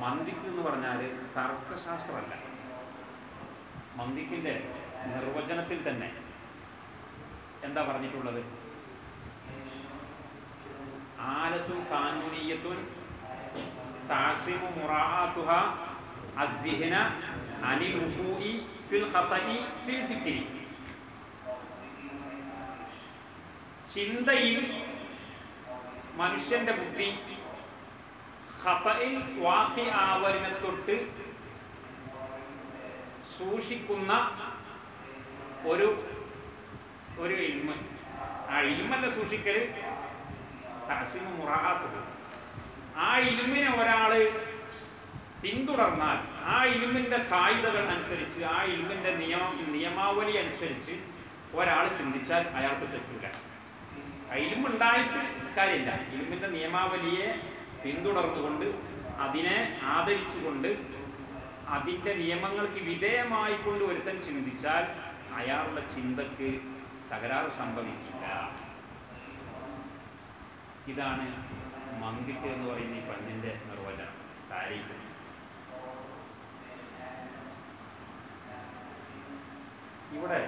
മന്ദിക്ക് എന്ന് പറഞ്ഞാൽ തർക്കശാസ്ത്രമല്ല മന്ദിക്കിൻ്റെ നിർവചനത്തിൽ തന്നെ എന്താ പറഞ്ഞിട്ടുള്ളത് ആലത്തും കാനൂനീയത്തും താസിമു മുറാത്തുഹ അദ്ദിഹന അനിൽ റുകൂഇ ഫിൽ ഖതഇ ഫിൽ ഫിക്രി ചിന്തയിൽ മനുഷ്യന്റെ ബുദ്ധി ഖതയിൽ വാക്കി ആവലിനെ തൊട്ട് സൂക്ഷിക്കുന്ന ഒരു ഒരു ഇൽമ ആ ഇൽമല്ല സൂക്ഷിക്കൽ തഹസീമ മുറാത്തുഹു ആ ഇൽമിനെ ഒരാള് പിന്തുടർന്നാൽ ആ ഇൽമിന്റെ കായികകൾ അനുസരിച്ച് ആ ഇൽമിന്റെ നിയമ നിയമാവലി അനുസരിച്ച് ഒരാൾ ചിന്തിച്ചാൽ അയാൾക്ക് തെറ്റില്ല ഇൽമുണ്ടായിട്ട് കാര്യമില്ല ഇൽമിന്റെ നിയമാവലിയെ പിന്തുടർന്നുകൊണ്ട് അതിനെ ആദരിച്ചുകൊണ്ട് അതിൻ്റെ നിയമങ്ങൾക്ക് വിധേയമായിക്കൊണ്ട് ഒരുത്തൻ ചിന്തിച്ചാൽ അയാളുടെ ചിന്തക്ക് തകരാറ് സംഭവിക്കില്ല ഇതാണ് മന്ദിക്ക് എന്ന് പറയുന്ന ഈ ഫന്നിൻ്റെ നിർവചനം താരീഫ് ഇവിടെ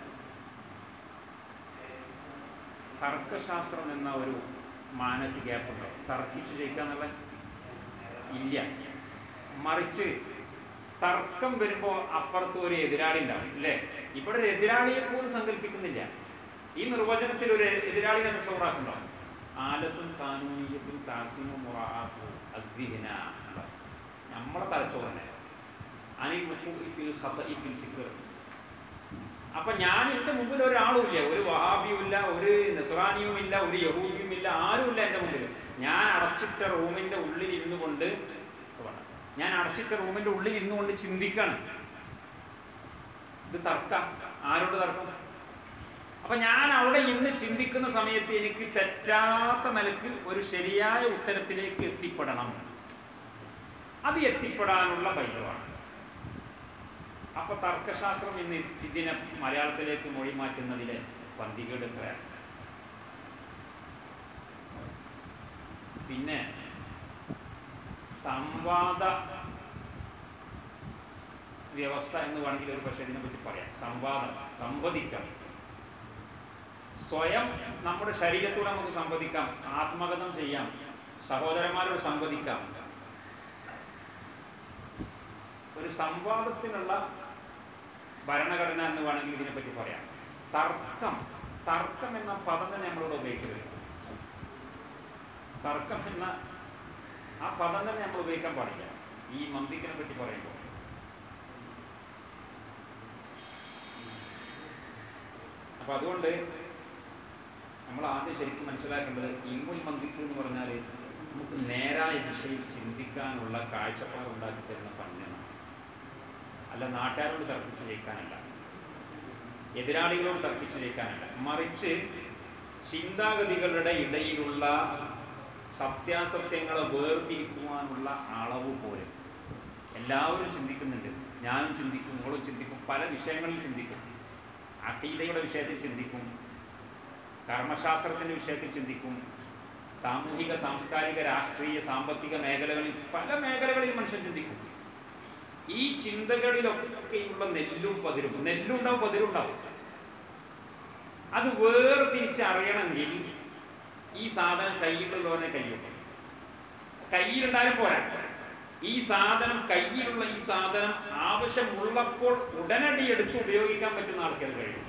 തർക്കശാസ്ത്രം എന്ന ഒരു മാനത്ത് ഗ്യാപ്പുണ്ടോ തർക്കിച്ച് ജയിക്കുക എന്നുള്ള ഇല്ല മറിച്ച് തർക്കം വരുമ്പോൾ അപ്പുറത്ത് ഒരു എതിരാളി ഉണ്ടാവും അല്ലേ ഇവിടെ ഒരു എതിരാളിയെ പോലും സങ്കല്പിക്കുന്നില്ല ഈ നിർവചനത്തിൽ ഒരു എതിരാളിനെ തസവറാക്കുണ്ടോ ആലത്തും കാനൂനീയത്തും താസിമു മുറാത്തു അദ്വിഹിന നമ്മളെ തലച്ചോറന്നെ അനിൽ ഫിൽ ഖതഇ ഫിൽ ഫിക്ർ അപ്പൊ ഞാൻ എൻ്റെ മുമ്പിൽ ഒരാളുമില്ല ഒരു വഹാബിയുമില്ല ഒരു നസ്രാനിയുമില്ല ഒരു യഹൂദിയുമില്ല ആരുമില്ല എൻ്റെ മുമ്പിൽ ഞാൻ അടച്ചിട്ട റൂമിൻ്റെ ഉള്ളിൽ ഇരുന്നു കൊണ്ട് ഞാൻ അടച്ചിട്ട റൂമിൻ്റെ ഉള്ളിൽ ഇരുന്നു കൊണ്ട് ചിന്തിക്കാണ് ഇത് തർക്കം ആരോട് തർക്കം അപ്പൊ ഞാൻ അവിടെ ഇന്ന് ചിന്തിക്കുന്ന സമയത്ത് എനിക്ക് തെറ്റാത്ത നിലക്ക് ഒരു ശരിയായ ഉത്തരത്തിലേക്ക് എത്തിപ്പെടണം അത് എത്തിപ്പെടാനുള്ള ബൈബിളാണ് അപ്പൊ തർക്കശാസ്ത്രം ഇന്ന് ഇതിനെ മലയാളത്തിലേക്ക് മൊഴി മാറ്റുന്നതിലെ പന്തികേട് എത്രയാണ് പിന്നെ സംവാദ വ്യവസ്ഥ എന്ന് വേണമെങ്കിൽ ഒരു പക്ഷേ ഇതിനെ പറ്റി പറയാം സംവാദം സംവദിക്കാം സ്വയം നമ്മുടെ ശരീരത്തോടെ നമുക്ക് സംവദിക്കാം ആത്മകഥം ചെയ്യാം സഹോദരന്മാരോട് സംവദിക്കാം ഒരു സംവാദത്തിനുള്ള ഭരണഘടന എന്ന് വേണമെങ്കിൽ ഇതിനെപ്പറ്റി പറയാം തർക്കം തർക്കം എന്ന പദം തന്നെ നമ്മളോട് ഉപയോഗിക്കരുത് തർക്കം എന്ന ആ പദം തന്നെ നമ്മൾ ഉപയോഗിക്കാൻ പാടില്ല ഈ മന്ദിക്കിനെ പറ്റി പറയുമ്പോൾ അപ്പൊ അതുകൊണ്ട് നമ്മൾ ആദ്യം ശരിക്കും മനസ്സിലാക്കേണ്ടത് ഇൽമുൽ മന്ദിക്ക് എന്ന് പറഞ്ഞാൽ നമുക്ക് നേരായ ദിശയിൽ ചിന്തിക്കാനുള്ള കാഴ്ചപ്പാട് ഉണ്ടാക്കി തരുന്ന പണ്യാണ് അല്ല നാട്ടുകാരോട് തർക്കിച്ച് ജയിക്കാനല്ല എതിരാളികളോട് തർക്കിച്ച് ജയിക്കാനല്ല മറിച്ച് ചിന്താഗതികളുടെ ഇടയിലുള്ള സത്യാസത്യങ്ങളെ വേർതിരിക്കുവാനുള്ള അളവ് പോലെ എല്ലാവരും ചിന്തിക്കുന്നുണ്ട് ഞാനും ചിന്തിക്കും നിങ്ങളും ചിന്തിക്കും പല വിഷയങ്ങളിൽ ചിന്തിക്കും അക്കീതയുടെ വിഷയത്തിൽ ചിന്തിക്കും കർമ്മശാസ്ത്രത്തിൻ്റെ വിഷയത്തിൽ ചിന്തിക്കും സാമൂഹിക സാംസ്കാരിക രാഷ്ട്രീയ സാമ്പത്തിക മേഖലകളിൽ പല മേഖലകളിൽ മനുഷ്യൻ ചിന്തിക്കും ഈ ചിന്തകളിലൊക്കെയുള്ള നെല്ലും പതിരും നെല്ലുണ്ടാവും പതിരുണ്ടാവും അത് വേർതിരിച്ച് അറിയണമെങ്കിൽ ഈ സാധനം കയ്യിലുള്ളവനെ കയ്യുള്ളൂ കയ്യിലുണ്ടായാലും പോരാ ഈ സാധനം കയ്യിലുള്ള ഈ സാധനം ആവശ്യമുള്ളപ്പോൾ ഉടനടി എടുത്ത് ഉപയോഗിക്കാൻ പറ്റുന്ന ആൾക്കാർ കഴിയും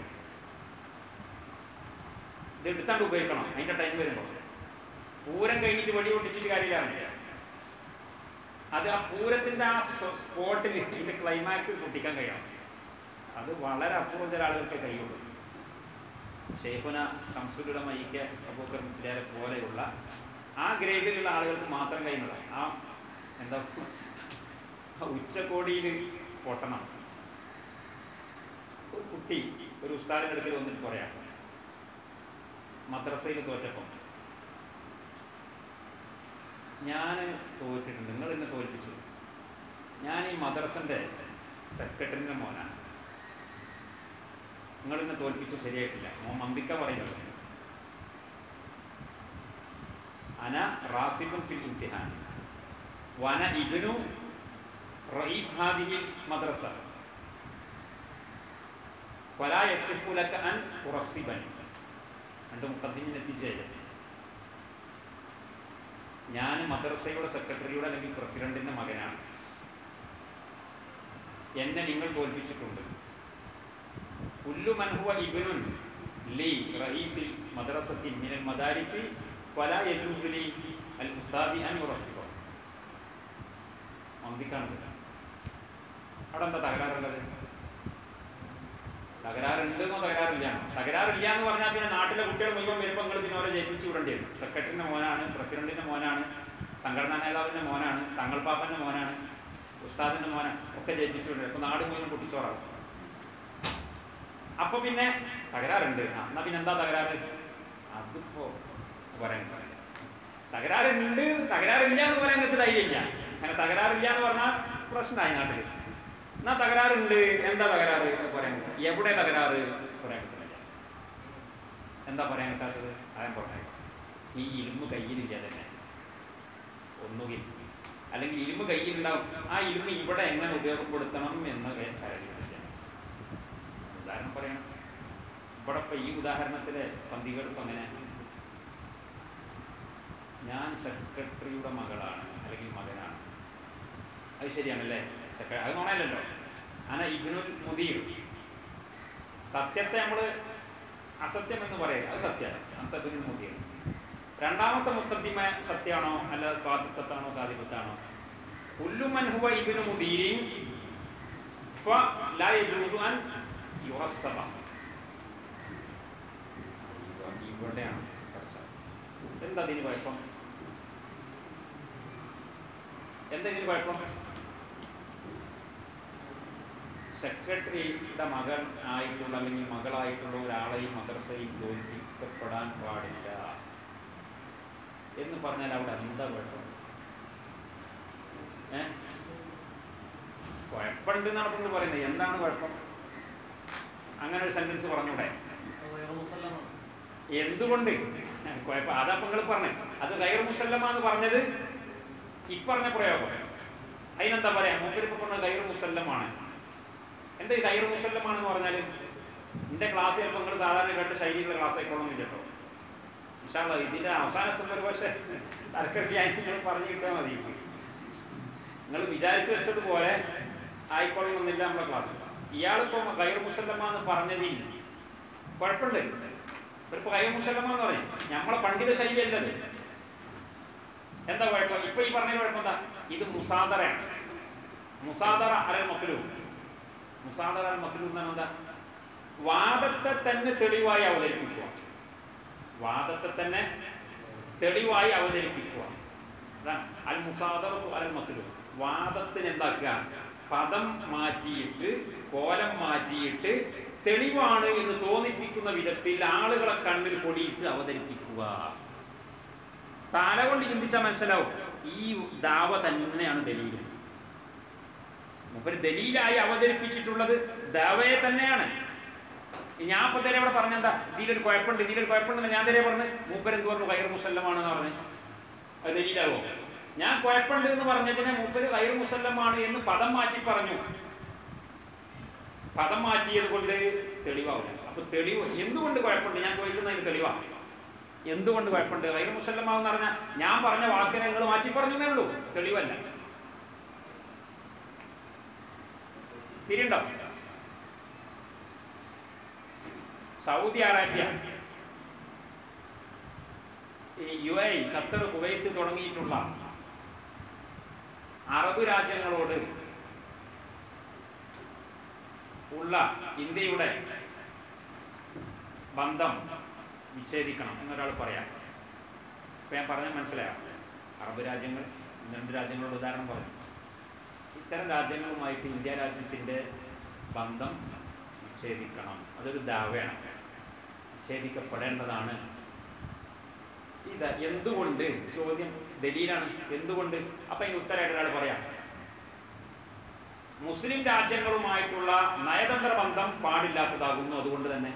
ഇത് എടുത്താണ്ട് ഉപയോഗിക്കണം അതിന്റെ ടൈം വരുമ്പോൾ പൂരം കഴിഞ്ഞിട്ട് വെടി പൊട്ടിച്ചിട്ട് കാര്യമില്ല അത് ആ പൂരത്തിന്റെ ആ സ്പോട്ടിൽ ഇതിന്റെ ക്ലൈമാക്സിൽ പൊട്ടിക്കാൻ കഴിയണം അത് വളരെ അപൂർവം ചില ആളുകൾക്ക് കഴിയുള്ളൂ ഷെയ്ഖുന ഷംസുലുടെ മൈക്ക് അബൂക്കർ മുസ്ലിയാരെ പോലെയുള്ള ആ ഗ്രേഡിലുള്ള ആളുകൾക്ക് മാത്രം കഴിയുന്നതാണ് ആ എന്താ ഉച്ചകോടിയിൽ പൊട്ടണം ഒരു കുട്ടി ഒരു ഉസ്താദിൻ്റെ അടുക്കൽ വന്നിട്ട് പറയാം മദ്രസയിൽ തോറ്റപ്പം ഞാൻ തോറ്റിട്ടുണ്ട് നിങ്ങൾ എന്നെ തോൽപ്പിച്ചു ഞാൻ ഈ മദ്രസൻ്റെ സെക്രട്ടറിൻ്റെ മോനാണ് നിങ്ങൾ എന്നെ തോൽപ്പിച്ചു ശരിയായിട്ടില്ല മോൻ മന്ദിക്ക പറയുന്നത് അന റാസിബുൻ ഫിൽ ഇംതിഹാൻ വന ഇബിനു റഈസ് ഹാദിഹി മദ്രസ ഫലാ യസിഹു ലക അൻ തുറസ്സിബനി രണ്ട് മുഖദ്ദിമിൻ എത്തിച്ചേരെ ഞാൻ മദ്രസയുടെ സെക്രട്ടറിയുടെ അല്ലെങ്കിൽ പ്രസിഡന്റിന്റെ മകനാണ് എന്നെ നിങ്ങൾ തോൽപ്പിച്ചിട്ടുണ്ട് കുല്ലു മൻഹുവ ഇബ്നുൻ ലി റഈസിൽ മദ്രസത്തിൻ മിനൽ മദാരിസി ഫലാ യജൂസു ലി അൽ ഉസ്താദി അൻ യുറസ്സിബ മന്ദിക്കാണ് അവിടെ എന്താ തകരാറുള്ളത് തകരാറുണ്ടെന്നോ തകരാറില്ലാന്നോ തകരാറില്ല എന്ന് പറഞ്ഞാൽ പിന്നെ നാട്ടിലെ കുട്ടികൾ മുഴുവൻ വരുമ്പോൾ നിങ്ങൾ പിന്നെ അവരെ ജയിപ്പിച്ചു വിടേണ്ടി വരും സെക്രട്ടറിന്റെ മോനാണ് പ്രസിഡന്റിന്റെ മോനാണ് സംഘടനാ നേതാവിന്റെ മോനാണ് തങ്ങൾ പാപ്പന്റെ മോനാണ് ഉസ്താദിന്റെ മോനാണ് ഒക്കെ ജയിപ്പിച്ചു വിടേണ്ടി വരും അപ്പൊ നാട് മുഴുവൻ പൊട്ടിച്ചോറാവും അപ്പൊ പിന്നെ തകരാറുണ്ട് ആ, എന്നാ പിന്നെ എന്താ തകരാറ് അതിപ്പോ പറയാൻ തകരാറുണ്ട് തകരാറില്ല എന്ന് പറയാൻ നിങ്ങൾക്ക് ധൈര്യമില്ല അങ്ങനെ തകരാറില്ല എന്ന് പറഞ്ഞാൽ പ്രശ്നമായി നാട്ടിൽ എന്നാ തകരാറുണ്ട് എന്താ തകരാറ് എന്ന് പറയാൻ കിട്ടും എവിടെ തകരാറ് പറയാൻ കിട്ടുന്നില്ല എന്താ പറയാൻ കിട്ടാത്തത് അതാൻ പറഞ്ഞത് ഈ ഇരുമ്പ് കയ്യിലില്ല തന്നെ ഒന്നുകിൽ അല്ലെങ്കിൽ ഇരുമ്പ് കയ്യിലുണ്ടാവും ആ ഇരുമ്പ് ഇവിടെ എങ്ങനെ ഉപയോഗപ്പെടുത്തണം എന്ന് കരടിയില്ല ഉദാഹരണം പറയണം ഇവിടെ ഇപ്പൊ ഈ ഉദാഹരണത്തിലെ പന്തികൾ ഇപ്പൊ അങ്ങനെ ഞാൻ സെക്രട്ടറിയുടെ മകളാണ് അല്ലെങ്കിൽ മകനാണ് അത് ശരിയാണല്ലേ സെക്ര അത് നോണല്ലോ അന ഇബ്നുൽ മുദീർ സത്യത്തെ നമ്മൾ അസത്യം എന്ന് പറയും അത് സത്യമാണ് അന്ത ഇബ്നുൽ മുദീർ രണ്ടാമത്തെ മുത്തദ്ദിമ സത്യമാണോ അല്ല സ്വാതിത്വത്താണോ സാധിപത്താണോ കുല്ലുമൻ ഹുവ ഇബ്നു മുദീരിൻ فلا يجوز أن يرسب ഇവിടെയാണ് ചർച്ച എന്താ ഇതിന് കുഴപ്പം എന്താ ഇതിന് കുഴപ്പം സെക്രട്ടറിയുടെ മകൻ ആയിട്ടുള്ള അല്ലെങ്കിൽ മകളായിട്ടുള്ള ഒരാളെയും മദ്രസയും തോൽപ്പിക്കപ്പെടാൻ പാടില്ല എന്ന് പറഞ്ഞാൽ അവിടെ എന്താ കുഴപ്പം ഏ കുഴപ്പമുണ്ട് എന്നാണ് നിങ്ങൾ പറയുന്നത് എന്താണ് കുഴപ്പം അങ്ങനെ ഒരു സെന്റൻസ് പറഞ്ഞൂടെ എന്തുകൊണ്ട് കുഴപ്പം അതാ നിങ്ങൾ പറഞ്ഞത് അത് ഗൈർ മുസല്ലമ എന്ന് പറഞ്ഞത് ഇപ്പറഞ്ഞ പ്രയോഗം അതിനെന്താ പറയാ മൂപ്പരിപ്പ് പറഞ്ഞത് ഗൈർ മുസല്ലമാണ് എന്താ ഈ ഗൈർ മുസല്ലമാണെന്ന് പറഞ്ഞാൽ എന്റെ ക്ലാസ് ചിലപ്പോൾ നിങ്ങൾ സാധാരണ കേട്ട ശൈലിയിലുള്ള ക്ലാസ് ആയിക്കോളണമെന്നില്ല കേട്ടോ ഇൻഷാല്ല ഇതിന്റെ അവസാനത്തുമ്പോൾ ഒരു പക്ഷേ തരക്കെട്ടിയായി നിങ്ങൾ പറഞ്ഞു കിട്ടിയാൽ മതി നിങ്ങൾ വിചാരിച്ചു വെച്ചതുപോലെ ആയിക്കൊള്ളണമെന്നില്ല നമ്മുടെ ക്ലാസ് ഇയാളിപ്പോൾ ഗൈർ മുസല്ലമ എന്ന് പറഞ്ഞതിൽ കുഴപ്പമുണ്ട് ഇവരിപ്പോ ഗൈർ മുസല്ലമ എന്ന് പറയും നമ്മളെ പണ്ഡിത ശൈലി അല്ലത് എന്താ കുഴപ്പം ഇപ്പൊ ഈ പറഞ്ഞ കുഴപ്പം എന്താ ഇത് മുസാദറയാണ് മുസാദറ അലൽ മത്ലു മുസാദറ അൽ മത്ലു എന്നാണ് എന്താ വാദത്തെ തന്നെ തെളിവായി അവതരിപ്പിക്കുക വാദത്തെ തന്നെ തെളിവായി അവതരിപ്പിക്കുക അതാണ് അൽ മുസാദറത്തു അലൽ മത്ലു വാദത്തിന് എന്താക്കുക പദം മാറ്റിയിട്ട് കോലം മാറ്റിയിട്ട് തെളിവാണ് എന്ന് തോന്നിപ്പിക്കുന്ന വിധത്തിൽ ആളുകളെ കണ്ണിൽ പൊടിയിട്ട് അവതരിപ്പിക്കുക തല കൊണ്ട് ചിന്തിച്ചാൽ മനസ്സിലാവും ഈ ദാവ തന്നെയാണ് ദലീലും മൂപ്പര് ദലീലായി അവതരിപ്പിച്ചിട്ടുള്ളത് ദാവയെ തന്നെയാണ് ഞാൻ ഇപ്പൊ തരെ ഇവിടെ പറഞ്ഞെന്താ ഇതിലൊരു കുഴപ്പമുണ്ട് ഇതിലൊരു കുഴപ്പമുണ്ടെന്ന് ഞാൻ തരെ പറഞ്ഞ് മൂപ്പര് എന്ത് പറഞ്ഞു കയർ മുസല്ലമാണെന്ന് പറഞ്ഞു അത് ദലീലാവോ ഞാൻ കുഴപ്പമുണ്ട് എന്ന് പറഞ്ഞതിനെ മൂപ്പര് കയർ മുസല്ലമാണ് എന്ന് പദം മാറ്റി പറഞ്ഞു പദം മാറ്റിയത് കൊണ്ട് തെളിവാവില്ല അപ്പൊ തെളിവ് എന്തുകൊണ്ട് കുഴപ്പമുണ്ട് ഞാൻ ചോദിക്കുന്നതിന് തെളിവാണ് എന്തുകൊണ്ട് കുഴപ്പമുണ്ട് കൈർ മുസല്ലമാവെന്ന് പറഞ്ഞാൽ ഞാൻ പറഞ്ഞ വാക്കിനെ നിങ്ങൾ മാറ്റി പറഞ്ഞേ ഉള്ളൂ തെളിവല്ല തിരിയുണ്ടോ സൗദി അറേബ്യ ഈ യു എ ഖത്തർ കുവൈത്ത് തുടങ്ങിയിട്ടുള്ള അറബ് രാജ്യങ്ങളോട് ഉള്ള ഇന്ത്യയുടെ ബന്ധം വിച്ഛേദിക്കണം എന്നൊരാൾ പറയാം ഇപ്പൊ ഞാൻ പറഞ്ഞാൽ മനസ്സിലായോ അറബ് രാജ്യങ്ങൾ രണ്ട് രാജ്യങ്ങളുടെ ഉദാഹരണം പറഞ്ഞു ഇത്തരം രാജ്യങ്ങളുമായിട്ട് ഇന്ത്യ രാജ്യത്തിന്റെ ബന്ധം വിച്ഛേദിക്കണം അതൊരു ദാവയാണ് വിച്ഛേദിക്കപ്പെടേണ്ടതാണ് ഇത് എന്തുകൊണ്ട് ചോദ്യം ദലീലാണ് എന്തുകൊണ്ട് അപ്പൊ ഈ ഉത്തരമായിട്ട് ഒരാൾ പറയാം മുസ്ലിം രാജ്യങ്ങളുമായിട്ടുള്ള നയതന്ത്ര ബന്ധം പാടില്ലാത്തതാകുന്നു അതുകൊണ്ട് തന്നെ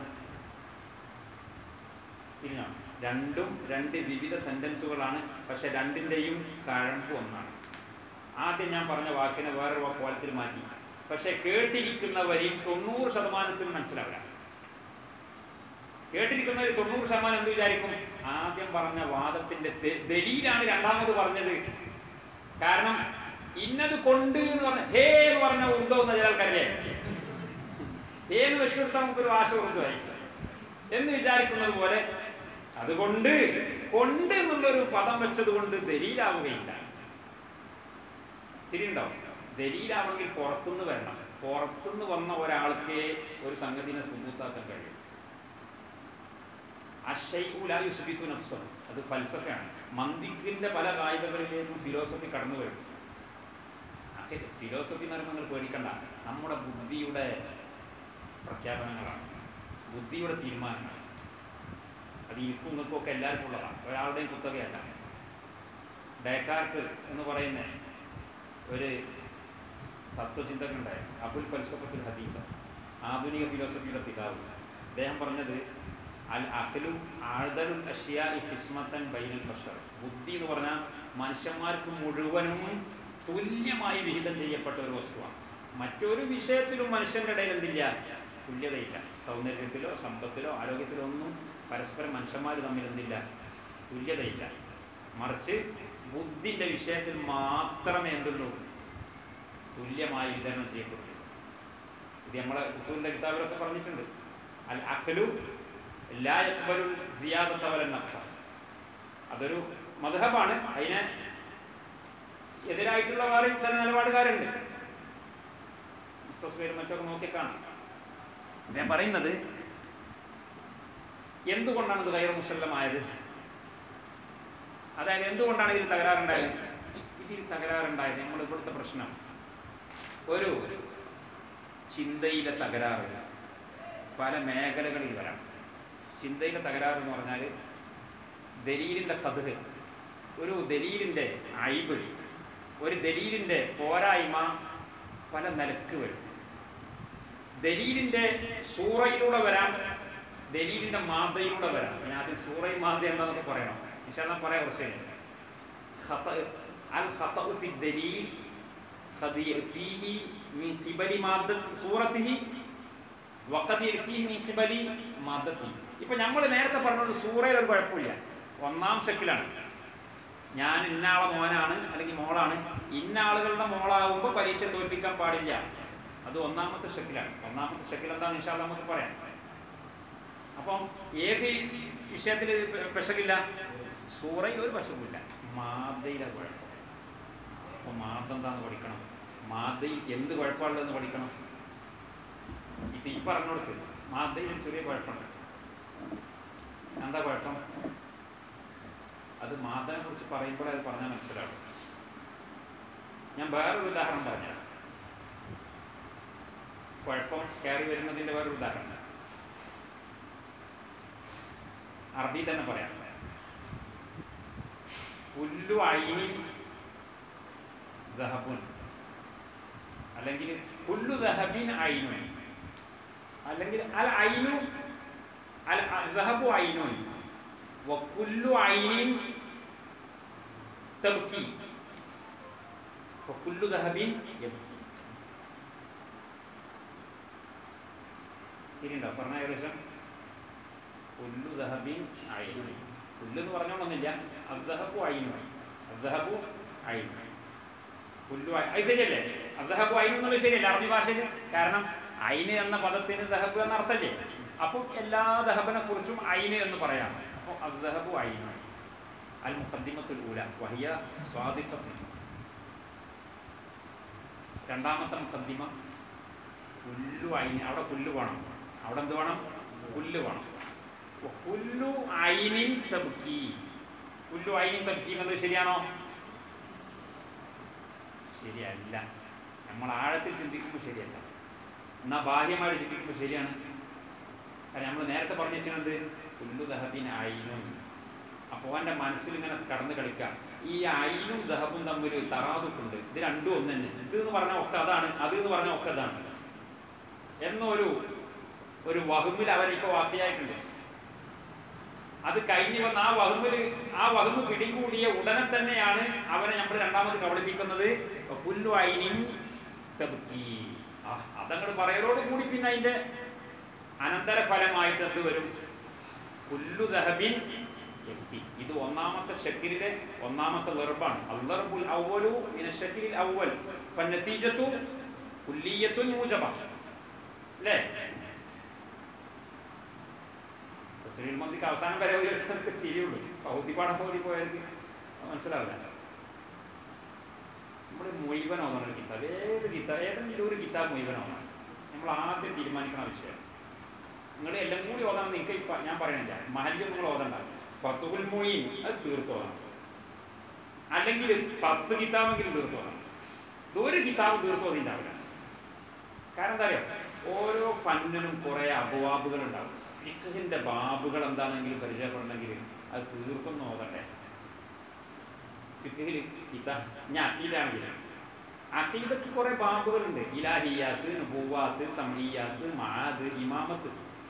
തിരിഞ്ഞോ രണ്ടും രണ്ട് വിവിധ സെന്റൻസുകളാണ് പക്ഷെ രണ്ടിൻ്റെയും കഴമ്പ് ഒന്നാണ് ആ ആദ്യം ഞാൻ പറഞ്ഞ വാക്കിനെ വേറൊരു കോലത്തിൽ മാറ്റി പക്ഷെ കേട്ടിരിക്കുന്നവരിൽ തൊണ്ണൂറ് ശതമാനത്തിന് മനസ്സിലാവില്ല കേട്ടിരിക്കുന്നവർ തൊണ്ണൂറ് ശതമാനം എന്ത് വിചാരിക്കും ആദ്യം പറഞ്ഞ വാദത്തിന്റെ ദ- ദലീലാണ് രണ്ടാമത് പറഞ്ഞത് കാരണം ഇന്നത് കൊണ്ട് എന്ന് പറഞ്ഞ ഹേ എന്ന് പറഞ്ഞ ഉറുദു എന്ന ചില ആൾക്കാരില്ലേ ഹേ എന്ന് വെച്ചുകൊടുത്താൽ നമുക്ക് ഒരു ഭാഷ ഉറുദുവായി എന്ന് വിചാരിക്കുന്നത് പോലെ അതുകൊണ്ട് കൊണ്ട് എന്നുള്ളൊരു പദം വെച്ചത് കൊണ്ട് ദലീലാവുകയില്ല തിരിയുണ്ടോ ദലീലാവണമെങ്കിൽ പുറത്തുനിന്ന് വരണം പുറത്തുനിന്ന് വന്ന ഒരാൾക്ക് ഒരു സംഗതിനെ സുബൂത്താക്കാൻ കഴിയും അഷൈഉലായുസുബിത്തു നഫ്സഹു അത് ഫൽസഫയാണ് മന്ദിക്കിന്റെ പല കായികകളിലേക്കും ഫിലോസഫി കടന്നു വരും ഫിലോസഫി എന്ന് പറയുമ്പോൾ നിങ്ങൾ പേടിക്കണ്ട നമ്മുടെ ബുദ്ധിയുടെ പ്രഖ്യാപനങ്ങളാണ് ബുദ്ധിയുടെ തീരുമാനങ്ങൾ അത് എനിക്കും നിങ്ങൾക്കും ഒക്കെ എല്ലാവർക്കും ഉള്ളതാണ് ഒരാളുടെയും കുത്തകയല്ല ഡേക്കാർട്ട് എന്ന് പറയുന്ന ഒരു തത്വചിന്തകനുണ്ടായിരുന്നു അബുൽ ഫൽസഫത്തുൽ ഹദീഫ ആധുനിക ഫിലോസഫിയുടെ പിതാവ് അദ്ദേഹം പറഞ്ഞത് അൽ അഖലു ആഴ്ദലുൽ അഷ്യാ ഖിസ്മത്തൻ ബൈനൽ ബഷർ ബുദ്ധി എന്ന് പറഞ്ഞാൽ മനുഷ്യന്മാർക്ക് മുഴുവനും തുല്യമായി വിഹിതം ചെയ്യപ്പെട്ട ഒരു വസ്തുവാണ് മറ്റൊരു വിഷയത്തിലും മനുഷ്യന്റെ ഇടയിൽ എന്തില്ല തുല്യതയില്ല സൗന്ദര്യത്തിലോ സമ്പത്തിലോ ആരോഗ്യത്തിലോ ഒന്നും പരസ്പരം മനുഷ്യന്മാർ തമ്മിൽ എന്തില്ല തുല്യതയില്ല മറിച്ച് ബുദ്ധിന്റെ വിഷയത്തിൽ മാത്രമേ എന്തുള്ളൂ തുല്യമായി വിതരണം ചെയ്യപ്പെടുള്ളൂ ഇത് നമ്മളെ ഉസൂലിന്റെ കിതാബിലൊക്കെ പറഞ്ഞിട്ടുണ്ട് അൽ അഖലു ലാ യഖ്ബലുൽ സിയാദത വല നഖ്സ അതൊരു മദ്ഹബാണ് അതിനെ എതിരായിട്ടുള്ള വേറെ ചില നിലപാടുകാരുണ്ട് മുസ്തസ്ബയിലും മറ്റൊക്കെ നോക്കി കാണാം ഞാൻ പറയുന്നത് എന്തുകൊണ്ടാണ് ഇത് കയർ മുസല്ലമായത് അതായത് എന്തുകൊണ്ടാണ് ഇതിൽ തകരാറുണ്ടായത് ഇതിൽ തകരാറുണ്ടായത് നമ്മൾ ഇവിടുത്തെ പ്രശ്നം ഒരു ചിന്തയിലെ തകരാറ് പല മേഖലകളിൽ വരാം ചിന്തയിലെ തകരാറ് എന്ന് പറഞ്ഞാൽ ദലീലിൻ്റെ കഥകൾ ഒരു ദലീലിൻ്റെ അയിബ് ഒരു ദലീലിൻ്റെ പോരായ്മ പല നിലക്ക് വരും ദലീലിൻ്റെ സൂറയിലൂടെ വരാം ദലീലിൻ്റെ മാതയിലൂടെ വരാം ഞാൻ ആദ്യം സൂറയും മാത എന്താണെന്നൊക്കെ പറയണം ഇൻഷാല്ലാ പറയാം കുറച്ച് കഴിഞ്ഞ് خطأ الخطأ في الدليل قد يأتيه من قبل مادة صورته وقد يأتيه من قبل مادته ഇപ്പൊ നമ്മൾ നേരത്തെ പറഞ്ഞത് സൂറയിൽ ഒരു കുഴപ്പമില്ല ഒന്നാം ഷക്കിലാണ് ഞാൻ ഇന്ന ആളെ മോനാണ് അല്ലെങ്കിൽ മോളാണ് ഇന്ന ആളുകളുടെ മോളാകുമ്പോൾ പരീക്ഷ തോൽപ്പിക്കാൻ പാടില്ല അത് ഒന്നാമത്തെ ഷക്കിലാണ് ഒന്നാമത്തെ ഷക്കിൽ എന്താണെന്ന് ഇൻഷാ അല്ലാ നമുക്ക് പറയാം അപ്പം ഏത് വിഷയത്തിൽ പെശകില്ല സൂറയിൽ ഒരു വശവുമില്ല മാതയിലെ കുഴപ്പം അപ്പോൾ മാത എന്താന്ന് പഠിക്കണം മാതയിൽ എന്ത് കുഴപ്പമുള്ളതെന്ന് പഠിക്കണം ഇപ്പം ഈ പറഞ്ഞോടത്ത് മാതയിൽ ഒരു ചെറിയ കുഴപ്പമുണ്ട് എന്താ കുഴപ്പം അത് മാതനെ കുറിച്ച് പറയുമ്പോഴേ അത് പറഞ്ഞാൽ മനസ്സിലാവും ഞാൻ വേറൊരു ഉദാഹരണം പറഞ്ഞുതരാം കുഴപ്പം കയറി വരുന്നതിൻ്റെ വേറൊരു ഉദാഹരണം അറബി തന്നെ പറയാം പുല്ലു അയിനിൻ ദഹബുൻ അല്ലെങ്കിൽ പുല്ലു ദഹബിൻ അയിനുൻ അല്ലെങ്കിൽ അൽ അയിനു അൽ ദഹബു അയിനുൻ വക്കുല്ലു അയിനിൻ തബ്കി ഫക്കുല്ലു ദഹബിൻ യബ്കി തിരിയുണ്ടോ പറഞ്ഞ ഏകദേശം പുല്ലു ദഹബിൻ അയിനുൻ പുല്ല് എന്ന് പറഞ്ഞോളൊന്നില്ല അദ്ദഹബു അയിനു അദ്ദഹബു അയിനു പുല്ലു അയി- അത് ശരിയല്ലേ അദ്ദഹബു അയിനു എന്നുള്ളത് ശരിയല്ലേ അറബി ഭാഷയിൽ കാരണം അയിന് എന്ന പദത്തിന് ദഹബ് എന്ന അർത്ഥമല്ലേ അപ്പം എല്ലാ ദഹബിനെ കുറിച്ചും അയിന് എന്ന് പറയാം അപ്പോൾ അദ്ദഹബു അയിനു അൽ മുഖദ്ദിമത്തുൽ ഊല വഹിയ സ്വാദിഖത്തുൻ രണ്ടാമത്തെ മുഖദ്ദിമ പുല്ലു അയിന് അവിടെ പുല്ല് വേണം അവിടെ എന്ത് വേണം പുല്ല് വേണം പുല്ലു ഐനിൻ തബ്കി പുല്ലു ഐനിൻ തബ്കി എന്നുള്ളത് ശരിയാണോ ശരിയല്ല നമ്മൾ ആഴത്തിൽ ചിന്തിക്കുമ്പോൾ ശരിയല്ല എന്നാ ബാഹ്യമായിട്ട് ചിന്തിക്കുമ്പോൾ ശരിയാണ് കാരണം നമ്മൾ നേരത്തെ പറഞ്ഞു വെച്ചിരുന്നത് പുല്ലു ദഹബിൻ ഐനും അപ്പോൾ അവൻ്റെ മനസ്സിൽ ഇങ്ങനെ കടന്ന് കളിക്കുക ഈ ഐനും ദഹബും തമ്മിൽ തറാതുഫുണ്ട് ഇത് രണ്ടും ഒന്ന് തന്നെ ഇത് എന്ന് പറഞ്ഞാൽ ഒക്കെ അതാണ് അത് എന്ന് പറഞ്ഞാൽ ഒക്കെ അതാണ് എന്നൊരു ഒരു വഹുമിൽ അവൻ ഇപ്പോൾ വാക്കിയായിട്ടുണ്ട് അത് കഴിഞ്ഞ് വന്ന് ആ വഹുമിൽ ആ വഹുമ് പിടികൂടിയ ഉടനെ തന്നെയാണ് അവനെ നമ്മൾ രണ്ടാമത് കബളിപ്പിക്കുന്നത് പുല്ലു ഐനിൻ തബ്കി ആ അതങ്ങോട്ട് പറയലോട് കൂടി പിന്നെ അതിന്റെ അനന്തരഫലമായിട്ട് എന്ത് വരും പുല്ലു ദഹബിൻ യബ്കി. ഇത് ഒന്നാമത്തെ ഷക്കിലിലെ ഒന്നാമത്തെ വെർബാണ് അല്ലർബുൽ അവലു മിന ഷക്കിലിൽ അവൽ ഫന്നതീജത്തു കുല്ലിയത്തുൻ മൂജബ അല്ലേ തസ്രീൽ മന്ദിക്ക് അവസാനം വരെ ഒരു തിരിയുള്ളൂ പൗതി പാഠം പൗതി പോയവർക്ക് മനസ്സിലാവില്ല നമ്മൾ മുഴുവൻ ഓതണം ഒരു കിതാബ് ഏത് കിതാബ് ഏതെങ്കിലും ഒരു കിതാബ് മുഴുവൻ ഓതണം നമ്മൾ ആദ്യം തീരുമാനിക്കണ വിഷയം നിങ്ങൾ എല്ലാം കൂടി ഓതണം നിങ്ങൾക്ക് ഇപ്പം ഞാൻ പറയണില്ല മഹല്യം നിങ്ങൾ ഓതണ്ട ഫത്തുഹുൽ മൊയ്ൻ അത് തീർത്തോളാം അല്ലെങ്കിൽ പത്ത് കിതാബെങ്കിലും തീർത്തോളാം ഇത് ഒരു കിതാബും തീർത്തോതിൻ്റെ ആവില്ല കാരണം എന്താ പറയുക ഓരോ ഫന്നിനും കുറേ അപവാബുകൾ ഉണ്ടാവും ഫിഖിന്റെ ബാബുകൾ എന്താണെങ്കിലും പരിചയപ്പെടണമെങ്കിൽ അത് തീർക്കൊന്നും ഓതണ്ടേ ഫിഖിൽ കിതാ ഞാൻ അക്കീദാണെങ്കിൽ അക്കീദക്ക് കുറേ ബാബുകളുണ്ട് ഇലാഹിയാത്ത് നുബൂവാത്ത് സമീയാത്ത് മാത് ഇമാമത്ത്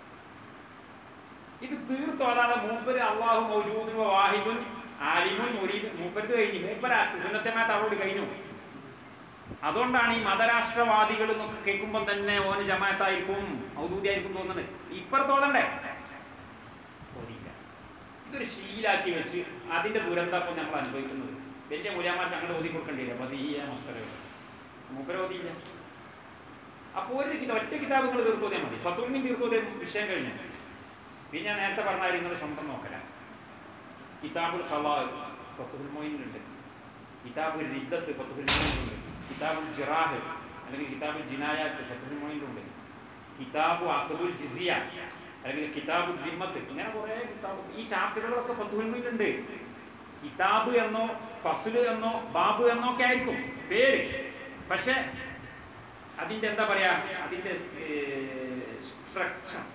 ഇത് തീർത്തോതാതെ മൂപ്പര് അള്ളാഹു മൗജൂദുൻ വ വാഹിദുൻ ആലിമുൻ മുരീദ് മൂപ്പരത് കഴിഞ്ഞു മൂപ്പര സുന്നത്തമാത്ത് അവരോട് കഴിഞ്ഞു അതുകൊണ്ടാണ് ഈ മതരാഷ്ട്രവാദികൾ എന്നൊക്കെ കേൾക്കുമ്പോൾ തന്നെ ഓന് ജമാഅത്തായിരിക്കും ഔദൂദിയായിരിക്കും തോന്നുന്നത് ഇപ്പുറത്തോതണ്ടേ തോന്നിയില്ല ഇതൊരു ശീലാക്കി വെച്ച് അതിന്റെ ദുരന്തപ്പം നമ്മൾ അനുഭവിക്കുന്നത് വലിയ മൂല്യമാർക്ക് അങ്ങോട്ട് ഓതി കൊടുക്കേണ്ടിയില്ല പതിയ മസ്തകൾ മൂപ്പര ഓതിയില്ല അപ്പോൾ ഒരു കിതാബ് ഒറ്റ കിതാബ് നിങ്ങൾ തീർത്തോതിയാൽ മതി ഫത്തുൽമീൻ തീർത്തോതിയ വിഷയം കഴിഞ്ഞു പിന്നെ ഞാൻ നേരത്തെ പറഞ്ഞ നിങ്ങൾ സ്വന്തം നോക്കല കിതാബുൽ ഖലാ ഫത്തുൽ മൊയിനുണ്ട് കിതാബുൽ റിദ്ദത്ത് ഫത്തുൽ മൊയിനുണ്ട് കിതാബുൽ ജിറാഹ് അല്ലെങ്കിൽ കിതാബുൽ ജിനായാത്ത് ഫത്തുൽ മൊയിനുണ്ട് കിതാബു അഖദുൽ ജിസിയ അല്ലെങ്കിൽ കിതാബുൽ ദിമ്മത്ത് ഇങ്ങനെ കുറേ കിതാബ് ഈ ചാപ്റ്ററുകളൊക്കെ ഫത്തുൽ മൊയിനുണ്ട് കിതാബ് എന്നോ ഫസ്ല് എന്നോ ബാബ് എന്നോ ഒക്കെ ആയിരിക്കും പേര് പക്ഷെ അതിന്റെ എന്താ പറയാ അതിന്റെ സ്ട്രക്ചർ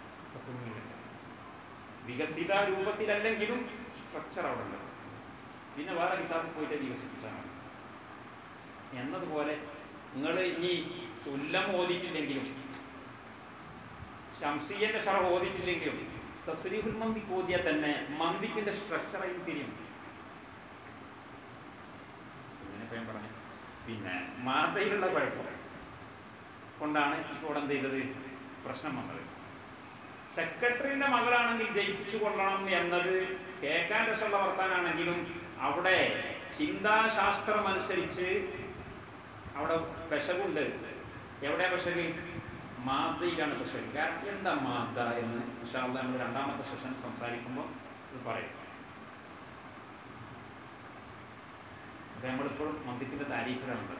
വികസിത രൂപത്തിലല്ലെങ്കിലും സ്ട്രക്ചർ അവിടെ ഉണ്ട് പിന്നെ വേറെ കിതാബിൽ പോയിട്ട് വികസിപ്പിച്ചാൽ മതി എന്നതുപോലെ നിങ്ങൾ ഇനി സുല്ലം ഓതിയിട്ടില്ലെങ്കിലും ഷംസീയന്റെ ഷറ ഓതിയിട്ടില്ലെങ്കിലും തസ്രീഫുൽ മന്തിക്ക് ഓതിയാൽ തന്നെ മന്തിക്കിന്റെ സ്ട്രക്ചർ അതിന് തിരിയും ഇങ്ങനെ ഇപ്പം ഞാൻ പറഞ്ഞു പിന്നെ മാതയിലുള്ള കുഴപ്പം കൊണ്ടാണ് ഇപ്പോൾ ഇവിടെ എന്ത് ചെയ്തത് പ്രശ്നം വന്നത് സെക്രട്ടറിന്റെ മകളാണെങ്കിൽ ജയിപ്പിച്ചു കൊള്ളണം എന്നത് കേൾക്കാൻ രസമുള്ള വർത്താനാണെങ്കിലും അവിടെ ചിന്താശാസ്ത്രം അനുസരിച്ച് അവിടെ പെശകുണ്ട് എവിടെയാ പെശക് മാതയിലാണ് പെശക് കാരണം എന്താ മാത എന്ന് വിശാല നമ്മൾ രണ്ടാമത്തെ സെഷൻ സംസാരിക്കുമ്പോൾ ഇത് പറയും അപ്പൊ നമ്മളിപ്പോഴും മന്ദിക്കിന്റെ താരീഫിലാണുള്ളത്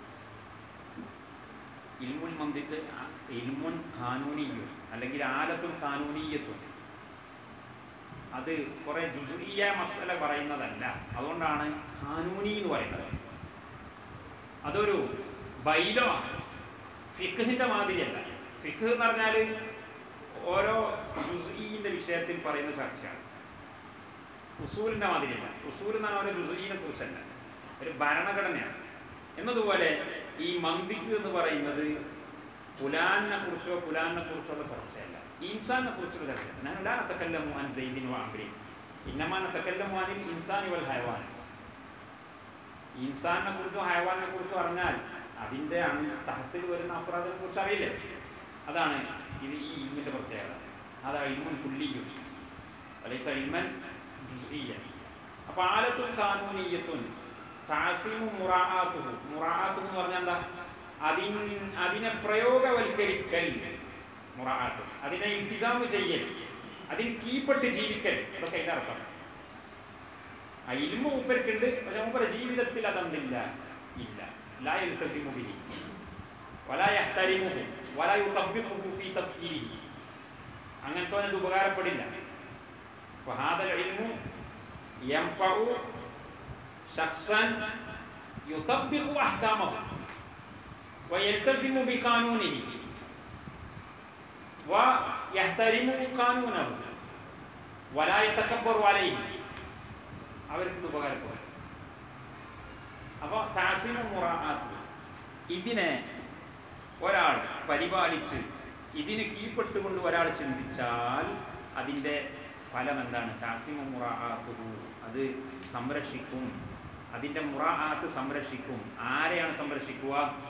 ഇൽമുൽ മന്ദിക്ക് ഇൽമുൻ ഖാനൂനിയും അല്ലെങ്കിൽ ആലത്തുൽ ഖാനൂനീയത്തും അത് കുറെ ജുസുഇയ മസല പറയുന്നതല്ല അതുകൊണ്ടാണ് ഖാനൂനി എന്ന് പറയുന്നത് അതൊരു ബൈലോ ആണ് ഫിഖിന്റെ മാതിരിയല്ല ഫിഖ് എന്ന് പറഞ്ഞാൽ ഓരോ ജുസുഇന്റെ വിഷയത്തിൽ പറയുന്ന ചർച്ചയാണ് ഉസൂലിന്റെ മാതിരിയല്ല ഉസൂൽ എന്നാണ് ഓരോ ജുസുഇനെ കുറിച്ചല്ല ഒരു ഭരണഘടനയാണ് എന്നതുപോലെ ഈ മന്ദിക്ക് എന്ന് പറയുന്നത് ഫുലാനെ കുറിച്ചോ ഫുലാനെ കുറിച്ചുള്ള ചർച്ചയല്ല ഇൻസാനെ കുറിച്ചുള്ള ചർച്ചയല്ല ഞാൻ ലാ നത്തക്കല്ലമു അൻ സൈദിൻ വാമ്രി ഇന്നമാ നത്തക്കല്ലമു അനിൽ ഇൻസാനി വൽ ഹയവാൻ ഇൻസാനെ കുറിച്ചോ ഹയവാനെ കുറിച്ചോ പറഞ്ഞാൽ അതിന്റെ തഹത്തിൽ വരുന്ന അപരാധത്തെ കുറിച്ച് അറിയില്ലേ അതാണ് ഇത് ഈ ഇൽമിന്റെ പ്രത്യേകത അതാണ് ഇൽമുൻ കുല്ലിയും അലൈസ ഇൽമൻ ജുസ്ഇയ്യൻ അപ്പൊ ആലത്തുൽ ഖാനൂനിയത്തുൻ താസീമു മുറാആത്തുഹു മുറാആത്തുഹു എന്ന് പറഞ്ഞാൽ എന്താ അതിൻ അതിനെ പ്രയോഗവൽക്കരിക്കൽ മുറാആത്ത് അതിനെ ഇൽത്തിസാമ് ചെയ്യൽ അതിന് കീപ്പെട്ട് ജീവിക്കൽ അതൊക്കെ അതിന്റെ അർത്ഥം ആ ഇൽമ മൂപ്പർക്കുണ്ട് പക്ഷെ മൂപ്പരുടെ ജീവിതത്തിൽ അതെന്തില്ല ഇല്ല ലാ യൽതസിമു ബിഹി വലാ യഹ്തരിമുഹു വലാ യുതബ്ബിഖുഹു ഫീ തഫ്കീരിഹി അങ്ങനത്തെ അത് ഉപകാരപ്പെടില്ല وهذا العلم ينفع شخصا يطبق احكامه ويلتزم بقانونه ويحترم قانونه ولا يتكبر عليه അവർക്ക് ഇത് ഉപകാരപ്പെടും അപ്പോൾ താസിമ മുറാത്ത് ഇതിനെ ഒരാൾ പരിപാലിച്ച് ഇതിന് കീഴ്പ്പെട്ടുകൊണ്ട് ഒരാൾ ചിന്തിച്ചാൽ അതിൻ്റെ ഫലം എന്താണ് താസിമ മുറാത്തുഹു അത് സംരക്ഷിക്കും അതിൻ്റെ മുറാത്ത് സംരക്ഷിക്കും ആരെയാണ് സംരക്ഷിക്കുക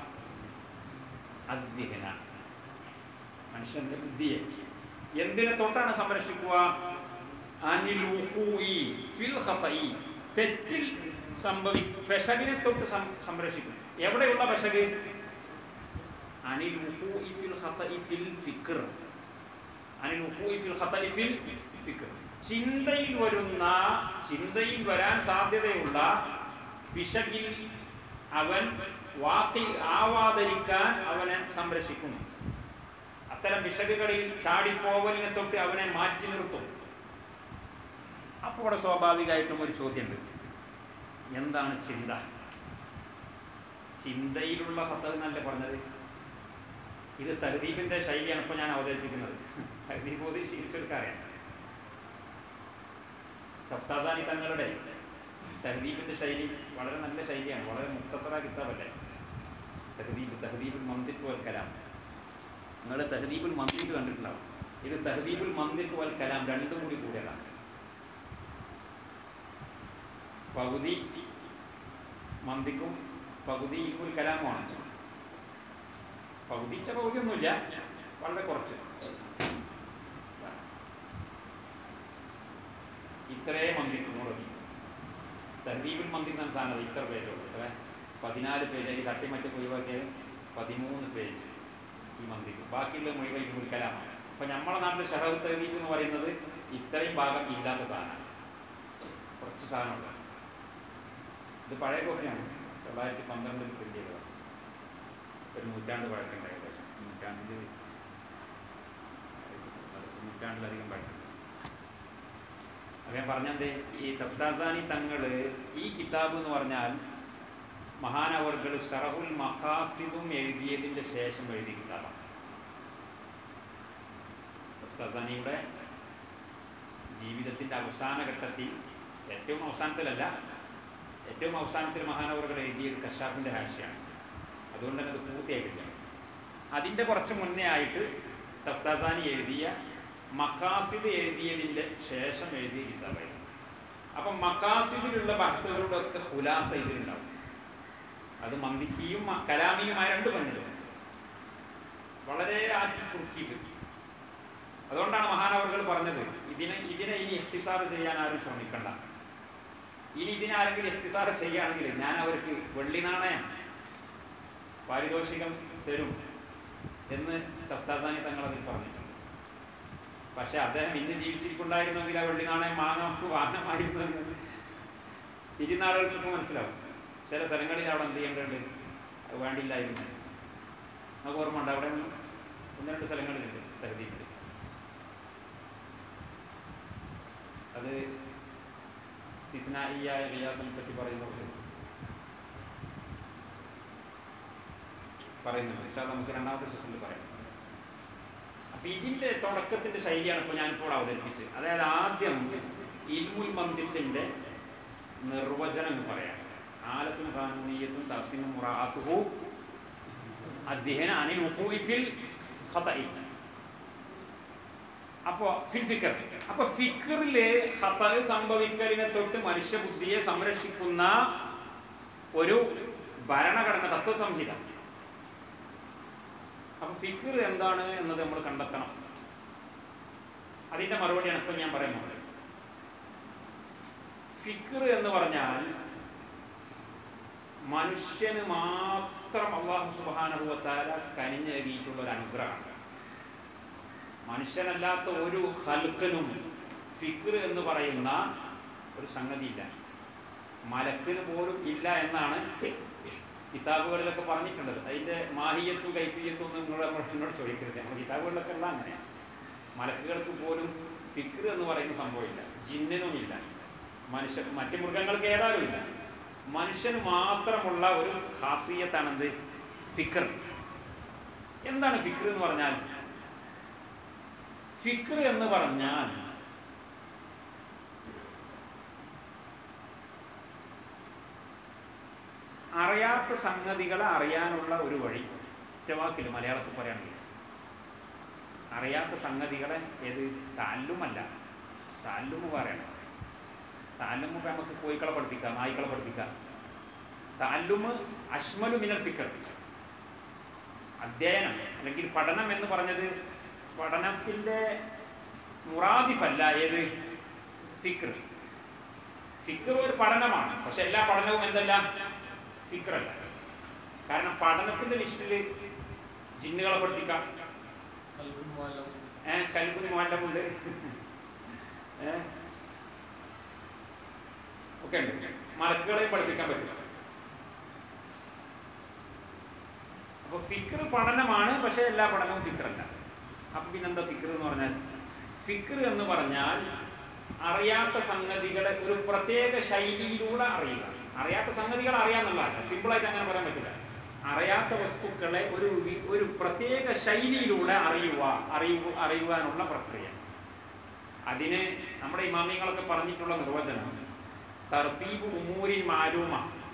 അദ്വിഹന മനുഷ്യന്റെ ബുദ്ധിയെ എന്തിനെ തൊട്ടാണ് സംരക്ഷിക്കുക അനിൽ ഉഖൂഇ ഫിൽ ഖതഇ തെറ്റിൽ സംഭവി പെശകിനെ തൊട്ട് സം- സംരക്ഷിക്കും എവിടെയുള്ള പെശക് അനിൽ ഉഖൂഇ ഫിൽ ഖതഇ ഫിൽ ഫിക്ർ അനിൽ ഉഖൂഇ ഫിൽ ഖതഇ ഫിൽ ഫിക്ർ ചിന്തയിൽ വരുന്ന ചിന്തയിൽ വരാൻ സാധ്യതയുള്ള പിശകിൽ അവൻ വാക്കി ആവാതിരിക്കാൻ അവനെ സംരക്ഷിക്കുന്നു അത്തരം പിശകുകളിൽ ചാടിപ്പോവലിനെ തൊട്ട് അവനെ മാറ്റി നിർത്തും അപ്പോൾ അവിടെ സ്വാഭാവികമായിട്ടും ഒരു ചോദ്യമുണ്ട് എന്താണ് ചിന്ത ചിന്തയിലുള്ള സത്ത എന്നല്ലേ പറഞ്ഞത് ഇത് തഹദീബിന്റെ ശൈലിയാണ് ഇപ്പോൾ ഞാൻ അവതരിപ്പിക്കുന്നത് തഹദീബ് ഓതി ശീലിച്ചെടുക്കാറിയാം സഫ്താസാനി തങ്ങളുടെ തഹദീബിന്റെ ശൈലി വളരെ നല്ല ശൈലിയാണ് വളരെ മുക്തസറ കിതാബല്ലേ തഹദീബ് തഹദീബുൽ മന്ദിഖ് വൽ കലാം നിങ്ങൾ തഹദീബുൽ മന്ദിഖ് കണ്ടിട്ടുണ്ടാവും ഇത് തഹദീബുൽ മന്ദിഖ് വൽ കലാം രണ്ടും കൂടി കൂടിയതാണ് പകുതി മന്ദിക്കും പകുതി ഇൽമുൽ കലാമുമാണ് പകുതിച്ച പകുതിയൊന്നുമില്ല വളരെ കുറച്ച് ഇത്രേ മന്ദിക്കും മുറങ്ങി തഹദീബുൽ മന്ദിക്ക് എന്ന സാധനം ഇത്ര പേജുള്ളൂ ഇത്ര പതിനാല് പേജ് ഈ തട്ടിമറ്റ് ഒഴിവാക്കിയത് പതിമൂന്ന് പേജ് ഈ മന്ദിക്ക് ബാക്കിയുള്ള മുഴുവൻ ഇൽമുൽ കലാമാണ് അപ്പൊ നമ്മളെ നാട്ടിൽ ഷഹബ് തഹദീബ് എന്ന് പറയുന്നത് ഇത്രയും ഭാഗം ഇല്ലാത്ത സാധനമാണ് കുറച്ച് സാധനമുള്ള ഇത് പഴയ കോപ്പിയാണ് തൊള്ളായിരത്തി പന്ത്രണ്ടിൽ പ്രിന്റ് ചെയ്തതാണ് ഒരു നൂറ്റാണ്ട് പഴക്കമുണ്ട് ഏകദേശം നൂറ്റാണ്ടിൽ നൂറ്റാണ്ടിലധികം പഴക്കം അപ്പം ഞാൻ പറഞ്ഞത് ഈ തഫ്താസാനി തങ്ങള് ഈ കിതാബ് എന്ന് പറഞ്ഞാൽ മഹാനവർകൾ ഷറഹുൽ മഖാസിദും എഴുതിയതിൻ്റെ ശേഷം എഴുതിയ കിതാബാണ് തഫ്താസാനിയുടെ ജീവിതത്തിൻ്റെ അവസാന ഘട്ടത്തിൽ ഏറ്റവും അവസാനത്തിലല്ല ഏറ്റവും അവസാനത്തിൽ മഹാനവറുകൾ എഴുതിയത് കശാഫിൻ്റെ ഹാഷിയാണ് അതുകൊണ്ട് തന്നെ അത് പൂർത്തിയായിട്ടില്ല അതിൻ്റെ കുറച്ച് മുന്നേ ആയിട്ട് തഫ്താസാനി എഴുതിയ മക്കാസിദ് എഴുതിയതിൻ്റെ ശേഷം എഴുതിയ കിതാബായിരുന്നു അപ്പം മക്കാസിദിലുള്ള ബഹസുകളുടെ ഒക്കെ ഹുലാസ ഇതിലുണ്ടാവും അത് മന്ദിക്കിയും മ- കലാമിയുമായ രണ്ട് പഞ്ഞിലും വളരെ ആക്കി കുറുക്കിയിട്ട് അതുകൊണ്ടാണ് മഹാനവറുകൾ പറഞ്ഞത് ഇതിനെ ഇതിനെ ഇനി ഇഖ്തിസാർ ചെയ്യാൻ ആരും ശ്രമിക്കണ്ട ഇനി ഇതിനാരെങ്കിലും ഇഖ്തിസാർ ചെയ്യുകയാണെങ്കിൽ ഞാൻ അവർക്ക് വെള്ളി നാണയം പാരിതോഷികം തരും എന്ന് തഫ്താസാനി തങ്ങൾ അതിൽ പറഞ്ഞിട്ടുണ്ട് പക്ഷെ അദ്ദേഹം ഇന്ന് ജീവിച്ചിരിക്കുണ്ടായിരുന്നെങ്കിൽ ആ വെള്ളി നാണയം വാങ്ങാൻ വാങ്ങാമായിരുന്നു എന്ന് തിരുനാളുകൾക്കൊക്കെ മനസ്സിലാവും ചില സ്ഥലങ്ങളിൽ അവിടെ എന്ത് ചെയ്യേണ്ടതുണ്ട് അത് വേണ്ടില്ലായിരുന്നു നമുക്ക് ഓർമ്മ ഉണ്ട് അവിടെ ഒന്ന് രണ്ട് സ്ഥലങ്ങളിലുണ്ട് തഹദീപിൽ അത് സ്ഥിസ്നായിയായ റിയാസിനെ പറ്റി പറയുന്നത് പറയുന്നുണ്ട് പക്ഷെ അത് നമുക്ക് രണ്ടാമത്തെ സെഷനിൽ പറയാം അപ്പൊ ഇതിന്റെ തുടക്കത്തിന്റെ ശൈലിയാണ് ഇപ്പോൾ ഞാനിപ്പോൾ അവതരിപ്പിച്ചത് അതായത് ആദ്യം ഇൽമുൽ മന്ദിത്തിന്റെ നിർവചനം എന്ന് പറയാം ആലത്തും കാനൂനീയത്തും തഹസീനും മുറാത്തുഹു അദ്ദേഹം അനിൽ ഉഖൂഇ ഫിൽ ഖതഇ അപ്പോ ഫിൽ ഫിക്കർ അപ്പൊ ഫിക്കറില് ഖത സംഭവിക്കലിനെ തൊട്ട് മനുഷ്യബുദ്ധിയെ സംരക്ഷിക്കുന്ന ഒരു ഭരണഘടന തത്വസംഹിത അപ്പൊ ഫിക്കർ എന്താണ് എന്നത് നമ്മൾ കണ്ടെത്തണം അതിന്റെ മറുപടിയാണ് ഇപ്പൊ ഞാൻ പറയാൻ പോകുന്നത് ഫിക്കർ എന്ന് പറഞ്ഞാൽ മനുഷ്യന് മാത്രം അള്ളാഹു സുബാനുഭവത്താല കനിഞ്ഞേകിയിട്ടുള്ള ഒരു അനുഗ്രഹമാണ് മനുഷ്യനല്ലാത്ത ഒരു ഹൽക്കനും ഫിക്ർ എന്ന് പറയുന്ന ഒരു സംഗതിയില്ല മലക്കിന് പോലും ഇല്ല എന്നാണ് കിതാബുകളിലൊക്കെ പറഞ്ഞിട്ടുള്ളത് അതിന്റെ മാഹിയത്തും കൈഫിയത്തും ഒന്നും നിങ്ങൾ നമ്മൾ എന്നോട് ചോദിക്കരുത് നമ്മുടെ കിതാബുകളിലൊക്കെ ഉള്ള അങ്ങനെ മലക്കുകൾക്ക് പോലും ഫിക്ർ എന്ന് പറയുന്ന സംഭവമില്ല ജിന്നിനും ഇല്ല മനുഷ്യ മറ്റു മൃഗങ്ങൾക്ക് ഏതായാലും ഇല്ല മനുഷ്യന് മാത്രമുള്ള ഒരു ഹാസിയത്താണെന്ത് ഫിക്ർ എന്താണ് ഫിക്ർ എന്ന് പറഞ്ഞാൽ ഫിക്ർ എന്ന് പറഞ്ഞാൽ അറിയാത്ത സംഗതികളെ അറിയാനുള്ള ഒരു വഴി ഒറ്റവാക്കിൽ മലയാളത്തിൽ പറയുകയാണെങ്കിൽ അറിയാത്ത സംഗതികളെ ഏത് താല്ലുമല്ല താല്ലുമ് പറയണം താല്ലുമ് ഇപ്പം നമുക്ക് കോഴിക്കളെ പഠിപ്പിക്കാം നായ്ക്കളെ പഠിപ്പിക്കാം താല്ലുമ് അഷ്മലു മിനൽ ഫിക്കർ അധ്യയനം അല്ലെങ്കിൽ പഠനം എന്ന് പറഞ്ഞത് പഠനത്തിൻ്റെ മുറാദിഫല്ല ഏത് ഫിക്ർ ഫിക്ർ ഒരു പഠനമാണ് പക്ഷെ എല്ലാ പഠനവും എന്തല്ല ഫിക്രല്ല കാരണം പഠനത്തിന്റെ ലിസ്റ്റിൽ ജിന്നുകളെ പഠിപ്പിക്കാം കൽബുൽ മുഅല്ലം ഏഹ് കൽബുൽ മുഅല്ലമുണ്ട് ഏഹ് ഒക്കെ ഉണ്ട് മലക്കുകളെയും പഠിപ്പിക്കാൻ പറ്റും അപ്പൊ ഫിക്ർ പഠനമാണ് പക്ഷെ എല്ലാ പഠനവും ഫിക്രല്ല അപ്പൊ പിന്നെന്താ ഫിക്ർ എന്ന് പറഞ്ഞാൽ ഫിക്ർ എന്ന് പറഞ്ഞാൽ അറിയാത്ത സംഗതികളെ ഒരു പ്രത്യേക ശൈലിയിലൂടെ അറിയുക അറിയാത്ത സംഗതികൾ അറിയാന്നുള്ളതല്ല സിമ്പിളായിട്ട് അങ്ങനെ പറയാൻ പറ്റില്ല അറിയാത്ത വസ്തുക്കളെ ഒരു വി- ഒരു പ്രത്യേക ശൈലിയിലൂടെ അറിയുക അറിയുക അറിയുവാനുള്ള പ്രക്രിയ അതിന് നമ്മുടെ ഇമാമിങ്ങളൊക്കെ പറഞ്ഞിട്ടുള്ള നിർവചനം തർത്തീബ് ഉമൂരിൻ മാലൂമ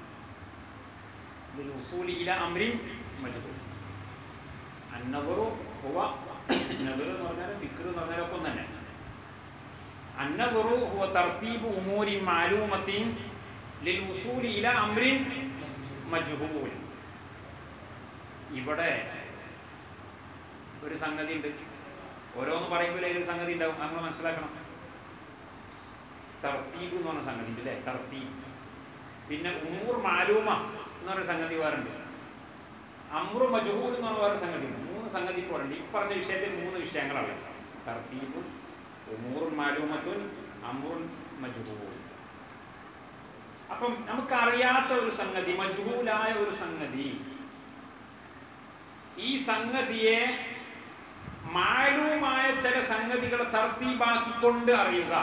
للوصول إلى أمر مجهول النظر هو നദർ എന്ന് പറഞ്ഞാൽ ഫിക്ർ എന്ന് പറഞ്ഞാൽ ഒക്കെ ഒന്ന് തന്നെ النظر هو ترتيب أمور معلومة للوصول إلى أمر مجهول ഇവിടെ ഒരു സംഗതി ഉണ്ട് ഓരോന്ന് പറയുമ്പോൾ ഒരു സംഗതി ഉണ്ടാവും നമ്മൾ മനസ്സിലാക്കണം തർത്തീബ് എന്ന് പറഞ്ഞ സംഗതി ഉണ്ട് അല്ലേ തർത്തീബ് പിന്നെ ഉമ്മൂർ മാലൂമ എന്ന് പറഞ്ഞ സംഗതി വേറുണ്ട് അമ്രു മജഹൂൽ എന്ന് പറഞ്ഞ വേറെ സംഗതി ഉണ്ട് മൂന്ന് സംഗതി പോലുണ്ട് ഈ പറഞ്ഞ വിഷയത്തിൽ മൂന്ന് വിഷയങ്ങളാണ് തർത്തീബുൻ ഉമൂർ മാലൂമത്തുൻ അമ്രുൻ മജഹൂൽ അപ്പം നമുക്കറിയാത്ത ഒരു സംഗതി മജഹൂലായ ഒരു സംഗതി ഈ സംഗതിയെ മാലൂമായ ചില സംഗതികളെ തർത്തീബാക്കിക്കൊണ്ട് അറിയുക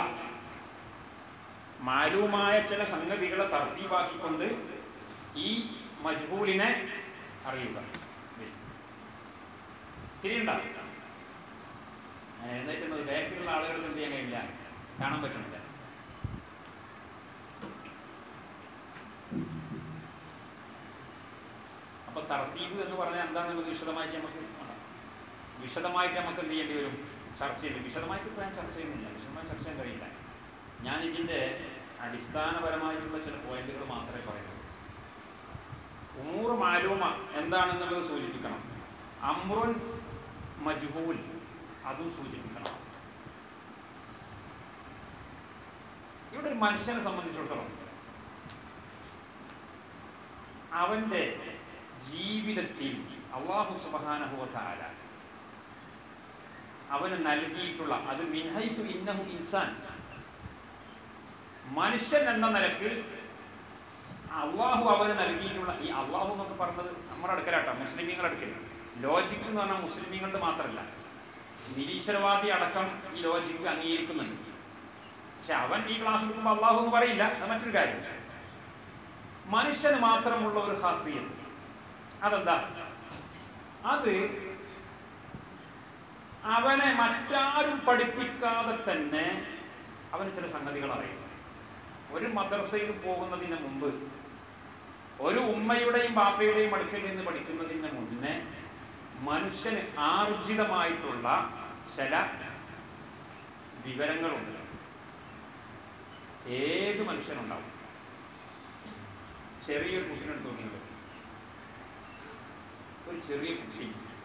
മാലൂമായ ചില സംഗതികളെ തർത്തീബാക്കിക്കൊണ്ട് ഈ മജ്ഹൂലിനെ അറിയുക ശരിയുണ്ടോ എന്നിട്ട് ബാക്കിലുള്ള ആളുകൾക്ക് എന്ത് ചെയ്യാൻ കഴിയില്ല കാണാൻ പറ്റുന്നില്ല അപ്പൊ തർത്തീബ് എന്ന് പറഞ്ഞാൽ എന്താണെന്നുള്ളത് വിശദമായിട്ട് നമുക്ക് കാണാം. വിശദമായിട്ട് നമുക്ക് എന്ത് ചെയ്യേണ്ടി വരും ചർച്ച ചെയ്യേണ്ടി വിശദമായിട്ട് ഇപ്പോൾ ഞാൻ ചർച്ച ചെയ്യുന്നില്ല വിശദമായി ചർച്ച ചെയ്യാൻ കഴിയില്ല ഞാൻ ഇതിൻ്റെ അടിസ്ഥാനപരമായിട്ടുള്ള ചില പോയിന്റുകൾ മാത്രമേ പറയുള്ളൂ ഉമൂർ മാലൂമ എന്താണെന്നുള്ളത് സൂചിപ്പിക്കണം അമ്രുൻ മജ്ഹൂൽ അതും സൂചിപ്പിക്കണം ഇവിടെ ഒരു മനുഷ്യനെ സംബന്ധിച്ചിടത്തോളം അവൻ്റെ ജീവിതത്തിൽ അള്ളാഹു സുബാനഹുല അവന് നൽകിയിട്ടുള്ള അത് മിൻഹൈസു ഇന്നഹു ഇൻസാൻ മനുഷ്യൻ എന്ന നിലക്ക് അള്ളാഹു അവന് നൽകിയിട്ടുള്ള ഈ അള്ളാഹു എന്നൊക്കെ പറഞ്ഞത് നമ്മുടെ അടുക്കലാട്ടോ മുസ്ലിമീങ്ങളുടെ അടുക്കൽ ലോജിക്ക് എന്ന് പറഞ്ഞാൽ മുസ്ലിമീങ്ങളുടെ മാത്രമല്ല നിരീശ്വരവാദി അടക്കം ഈ ലോജിക്ക് അംഗീകരിക്കുന്നുണ്ട് പക്ഷെ അവൻ ഈ ക്ലാസ് എടുക്കുമ്പോൾ അള്ളാഹു എന്ന് പറയില്ല അത് മറ്റൊരു കാര്യം മനുഷ്യന് മാത്രമുള്ള ഒരു ഹാസ്യത്ത് അതെന്താ അത് അവനെ മറ്റാരും പഠിപ്പിക്കാതെ തന്നെ അവന് ചില സംഗതികൾ അറിയും ഒരു മദ്രസയിൽ പോകുന്നതിന് മുമ്പ് ഒരു ഉമ്മയുടെയും ബാപ്പയുടെയും അടുക്കൽ നിന്ന് പഠിക്കുന്നതിന് മുന്നേ മനുഷ്യന് ആർജിതമായിട്ടുള്ള ചില വിവരങ്ങളുണ്ട് ഏത് മനുഷ്യനുണ്ടാവും ചെറിയൊരു കുട്ടിനെടുത്ത് നോക്കിയത് ഒരു ചെറിയ കുട്ടി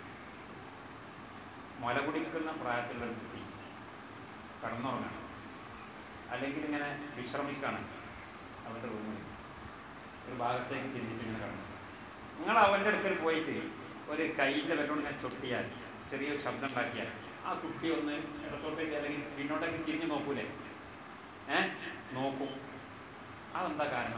മുല കുടിക്കുന്ന പ്രായത്തിലുള്ള ഒരു കുട്ടി കടന്നുറങ്ങാണ് അല്ലെങ്കിൽ ഇങ്ങനെ വിശ്രമിക്കാണ് അവരുടെ റൂമിൽ ഒരു ഭാഗത്തേക്ക് തിരിഞ്ഞിട്ട് ഇങ്ങനെ കടന്നു നിങ്ങൾ അവൻ്റെ അടുക്കൽ പോയിട്ട് ഒരു കയ്യിൻ്റെ വിരലോട് ഇങ്ങനെ ചൊട്ടിയാൽ ചെറിയൊരു ശബ്ദം ഉണ്ടാക്കിയാൽ ആ കുട്ടി ഒന്ന് ഇടത്തോട്ടേക്ക് അല്ലെങ്കിൽ പിന്നോട്ടേക്ക് തിരിഞ്ഞു നോക്കൂലേ ഏ നോക്കും അതെന്താ കാരണം